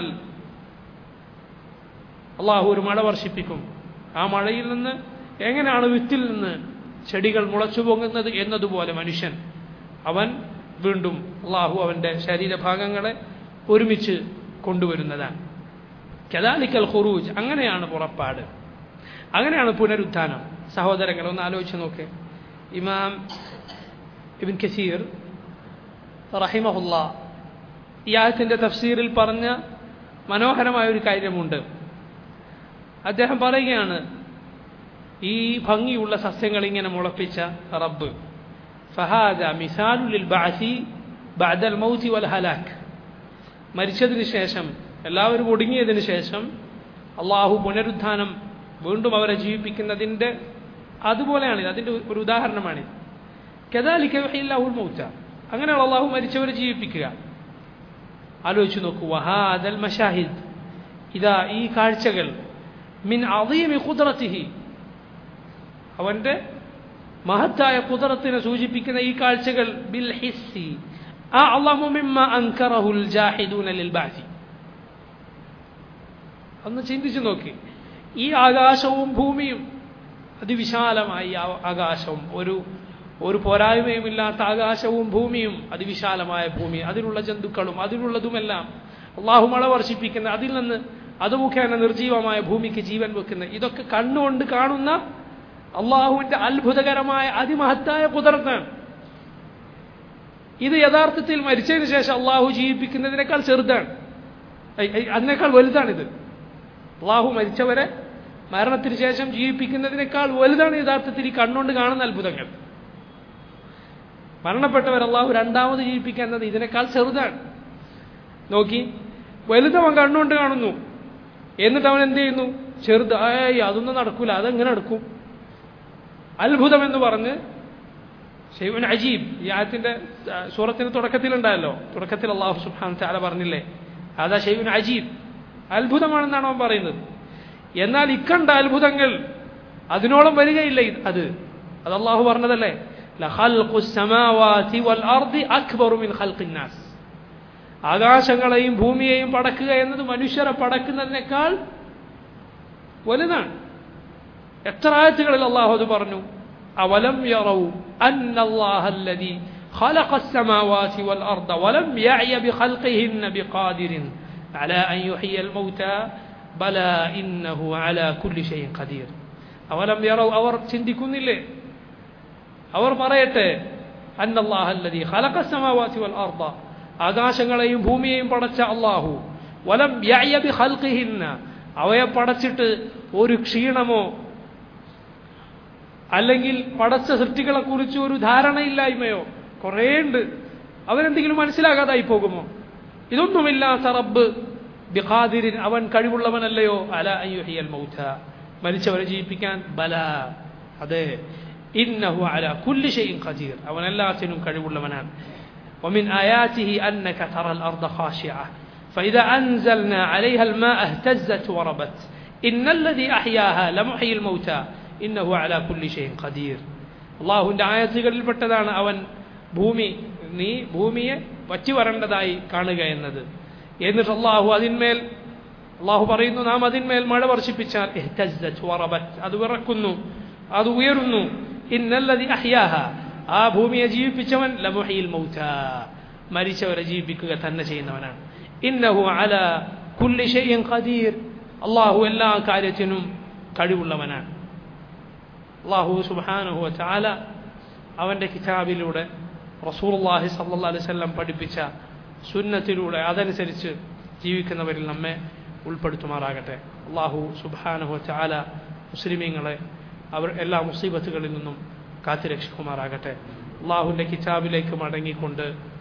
അള്ളാഹു ഒരു മഴ വർഷിപ്പിക്കും ആ മഴയിൽ നിന്ന് എങ്ങനെയാണ് വിത്തിൽ നിന്ന് ചെടികൾ മുളച്ചു പൊങ്ങുന്നത് എന്നതുപോലെ മനുഷ്യൻ അവൻ വീണ്ടും അള്ളാഹു അവൻ്റെ ശരീരഭാഗങ്ങളെ ഒരുമിച്ച് കൊണ്ടുവരുന്നതാണ് കദാലിക്കൽ ഖുറൂജ് അങ്ങനെയാണ് പുറപ്പാട് അങ്ങനെയാണ് പുനരുത്ഥാനം സഹോദരങ്ങൾ ഒന്ന് ആലോചിച്ച് നോക്ക് ഇമാം ഇബിൻ കസീർ റഹിമഹുല്ല ഈ ആയത്തിൻ്റെ തഫ്സീറിൽ പറഞ്ഞ മനോഹരമായ ഒരു കാര്യമുണ്ട് അദ്ദേഹം പറയുകയാണ് ഈ ഭംഗിയുള്ള സസ്യങ്ങൾ ഇങ്ങനെ മുളപ്പിച്ച റബ്ബ് ഫഹാദ മിസാലുലിൽ ബാസി ബഅദൽ മൗതി വൽ ഹലാക്ക് മരിച്ചതിന് ശേഷം എല്ലാവരും ഒടുങ്ങിയതിന് ശേഷം അള്ളാഹു പുനരുത്ഥാനം വീണ്ടും അവരെ ജീവിപ്പിക്കുന്നതിൻ്റെ അതുപോലെയാണിത് അതിൻ്റെ ഒരു ഉദാഹരണമാണിത് കെതാലിക്കല്ലാഹുൽ മൗത്ത അങ്ങനെയാണ് അള്ളാഹു മരിച്ചവരെ ജീവിപ്പിക്കുക ആലോചിച്ചു നോക്കൂ വഹാദൽ മഷാഹിദ് ഇതാ ഈ കാഴ്ചകൾ മിൻ അദീമി ഖുദ്റത്തിഹി അവൻ്റെ മഹത്തായ കുതിരത്തിനെ സൂചിപ്പിക്കുന്ന ഈ കാഴ്ചകൾ ബിൽ ഹിസ്സി അഅളമു മിമ്മ അൻകറഹുൽ ജാഹിദൂന ലിൽ ബാസി ഒന്ന് ചിന്തിച്ചു നോക്കി ഈ ആകാശവും ഭൂമിയും അതിവിശാലമായി ആകാശവും ഒരു ഒരു പോരായ്മയുമില്ലാത്ത ആകാശവും ഭൂമിയും അതിവിശാലമായ ഭൂമി അതിലുള്ള ജന്തുക്കളും അതിലുള്ളതുമെല്ലാം അള്ളാഹു മഴ വർഷിപ്പിക്കുന്ന അതിൽ നിന്ന് അത് മുഖേന നിർജീവമായ ഭൂമിക്ക് ജീവൻ വെക്കുന്ന ഇതൊക്കെ കണ്ണുകൊണ്ട് കാണുന്ന അള്ളാഹുവിന്റെ അത്ഭുതകരമായ അതിമഹത്തായ കുതിർന്നാണ് ഇത് യഥാർത്ഥത്തിൽ മരിച്ചതിന് ശേഷം അള്ളാഹു ജീവിപ്പിക്കുന്നതിനേക്കാൾ ചെറുതാണ് ഐ- ഐ- അതിനേക്കാൾ വലുതാണിത് അള്ളാഹു മരിച്ചവരെ മരണത്തിന് ശേഷം ജീവിപ്പിക്കുന്നതിനേക്കാൾ വലുതാണ് യഥാർത്ഥത്തിൽ ഈ കണ്ണുകൊണ്ട് കാണുന്ന അത്ഭുതങ്ങൾ മരണപ്പെട്ടവർ അള്ളാഹു രണ്ടാമത് ജീവിപ്പിക്കുക എന്നത് ഇതിനേക്കാൾ ചെറുതാണ് നോക്കി വലുതവൻ കണ്ണുകൊണ്ട് കാണുന്നു എന്നിട്ട് അവൻ എന്ത് ചെയ്യുന്നു ചെറുത് ഏയ് അതൊന്നും നടക്കൂല അതെങ്ങനെ നടക്കും അത്ഭുതം എന്ന് പറഞ്ഞ് ഷെയ്വൻ അജീബ് ഈ ആയത്തിന്റെ ആ, സൂറത്തിന്റെ തുടക്കത്തിലുണ്ടായല്ലോ തുടക്കത്തിൽ അള്ളാഹു സുബ്ഹാൻ ചാല പറഞ്ഞില്ലേ അതാ ഷെയ്വൻ അജീബ് അത്ഭുതമാണെന്നാണ് അവൻ പറയുന്നത് എന്നാൽ ഇക്കണ്ട അത്ഭുതങ്ങൾ അതിനോളം വരികയില്ല ഇത് അത് അത് അള്ളാഹു പറഞ്ഞതല്ലേ ലഖൽഖു സ്സമാവാതി വൽ അർദി അക്ബറു മിൻ ഖൽഖിൻ നാസ് ആകാശങ്ങളെയും ഭൂമിയെയും പടക്കുക എന്നത് മനുഷ്യരെ പടക്കുന്നതിനേക്കാൾ വലുതാണ് എത്ര ആയത്തുകളിൽ അള്ളാഹു അത് പറഞ്ഞു അവലം യറൗ അന്നല്ലാഹ الذي خلق السماوات والأرض ولم يعي بخلقهن بقادر على أن يحيي الموتى بلى إنه على كل شيء قدير അവലം യറൗ അവർ ചിന്തിക്കുന്നില്ലേ അവർ പറയട്ടെ അന്നല്ലാഹ الذي خلق السماوات والأرض ആകാശങ്ങളെയും ഭൂമിയെയും പടച്ച അള്ളാഹു വലം യഅയ ബിഖൽഖിഹിന്ന അവയെ പടച്ചിട്ട് ഒരു ക്ഷീണമോ അല്ലെങ്കിൽ പടച്ച സൃഷ്ടികളെ കുറിച്ച് ഒരു ധാരണയില്ലായ്മയോ കുറേ ഉണ്ട് അവരെന്തെങ്കിലും മനസ്സിലാകാതായി പോകുമോ ഇതൊന്നുമില്ലാത്ത റബ്ബ് ബിഖാദിരിൻ അവൻ കഴിവുള്ളവനല്ലയോ അല അയ്യുഹിയൽ മൗത മരിച്ചവരെ ജീവിപ്പിക്കാൻ ബല അതെ ഇന്നഹു അല കുല്ലി ഷൈഇൻ ഖദീർ അവൻ എല്ലാത്തിനും കഴിവുള്ളവനാണ് ومن آياته أنك ترى الأرض خاشعة فإذا أنزلنا عليها الماء اهتزت وربت إن الذي أحياها لمحيي الموتى إنه على كل شيء قدير അള്ളാഹുവിൻ്റെ ആയത്തുകളിൽ പെട്ടതാണ് അവൻ ഭൂമി നീ ഭൂമിയെ വറ്റി വരേണ്ടതായി കാണുക എന്നത് എന്നിട്ട് അള്ളാഹു അതിന്മേൽ അള്ളാഹു പറയുന്നു നാം അതിന്മേൽ മഴ വർഷിപ്പിച്ചാൽ ഇഹ്തസ്സത് വറബത് അത് വിറക്കുന്നു അത് ഉയരുന്നു ഇന്നല്ലതി അഹ്യാഹ ആ ഭൂമിയെ ജീവിപ്പിച്ചവൻ ലമുഹിയിൽ മൗത മരിച്ചവരെ ജീവിപ്പിക്കുക തന്നെ ചെയ്യുന്നവനാണ് ഇന്നഹു അല കുല്ലി ഷൈഇൻ ഖദീർ അള്ളാഹു എല്ലാ കാര്യത്തിനും കഴിവുള്ളവനാണ് അള്ളാഹു സുബ്ഹാനഹു വതആല അവൻ്റെ കിതാബിലൂടെ റസൂലുള്ളാഹി സ്വല്ലല്ലാഹു അലൈഹി വസല്ലം പഠിപ്പിച്ച സുന്നത്തിലൂടെ അതനുസരിച്ച് ജീവിക്കുന്നവരിൽ നമ്മെ ഉൾപ്പെടുത്തുമാറാകട്ടെ അള്ളാഹു സുബ്ഹാനഹു വതആല മുസ്ലിമീങ്ങളെ അവർ എല്ലാ മുസീബത്തുകളിൽ നിന്നും കാത്തുരക്ഷിക്കുമാറാകട്ടെ അള്ളാഹുവിൻ്റെ കിതാബിലേക്ക് മടങ്ങിക്കൊണ്ട്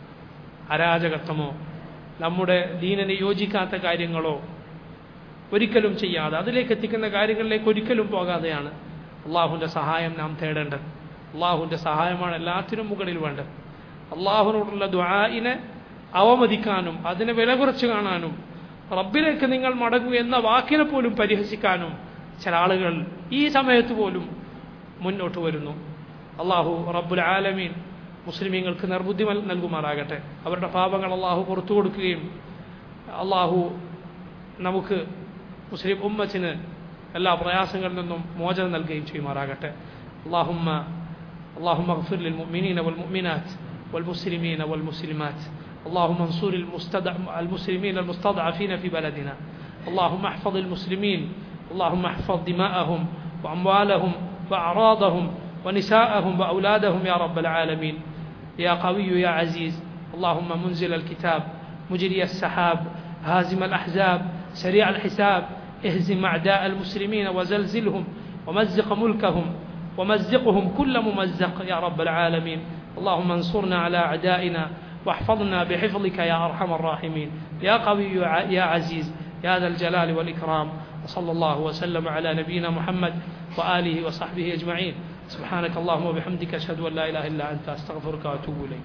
അരാജകത്വമോ നമ്മുടെ ദീനന് യോജിക്കാത്ത കാര്യങ്ങളോ ഒരിക്കലും ചെയ്യാതെ അതിലേക്ക് എത്തിക്കുന്ന കാര്യങ്ങളിലേക്ക് ഒരിക്കലും പോകാതെയാണ് അള്ളാഹുവിൻ്റെ സഹായം നാം തേടേണ്ടത് അള്ളാഹുവിൻ്റെ സഹായമാണ് എല്ലാത്തിനും മുകളിൽ വേണ്ടത് അള്ളാഹുവിനോടുള്ള ദ്വായിനെ അവമതിക്കാനും അതിനെ വില കുറച്ച് കാണാനും റബ്ബിലേക്ക് നിങ്ങൾ മടങ്ങൂ എന്ന വാക്കിനെ പോലും പരിഹസിക്കാനും ചില ആളുകൾ ഈ സമയത്ത് പോലും മുന്നോട്ട് വരുന്നു അള്ളാഹു റബ്ബുൽ ആലമീൻ മുസ്ലിമീങ്ങൾക്ക് നിർബുദ്ധി മൽ- നൽകുമാറാകട്ടെ അവരുടെ പാപങ്ങൾ അള്ളാഹു പുറത്തു കൊടുക്കുകയും അള്ളാഹു നമുക്ക് മുസ്ലിം ഉമ്മത്തിന് എല്ലാ പ്രയാസങ്ങളിൽ നിന്നും മോചനം നൽകുകയും ചെയ്യുമാറാകട്ടെ അള്ളാഹുമ്മ اللهم اغفر للمؤمنين والمؤمنات والمسلمين والمسلمات اللهم انصر المستدع المسلمين المستضعفين في بلدنا اللهم احفظ المسلمين اللهم احفظ دماءهم وأموالهم وأعراضهم ونساءهم وأولادهم يا رب العالمين يا قوي يا عزيز اللهم منزل الكتاب مجري السحاب هازم الأحزاب سريع الحساب اهزم أعداء المسلمين وزلزلهم ومزق ملكهم ومزقهم كل ممزق يا رب العالمين اللهم انصرنا على أعدائنا واحفظنا بحفظك يا أرحم الراحمين يا قوي يا عزيز يا ذا الجلال والإكرام وصلى الله وسلم على نبينا محمد وآله وصحبه أجمعين سبحانك اللهم وبحمدك أشهد أن لا إله إلا أنت أستغفرك وأتوب إليك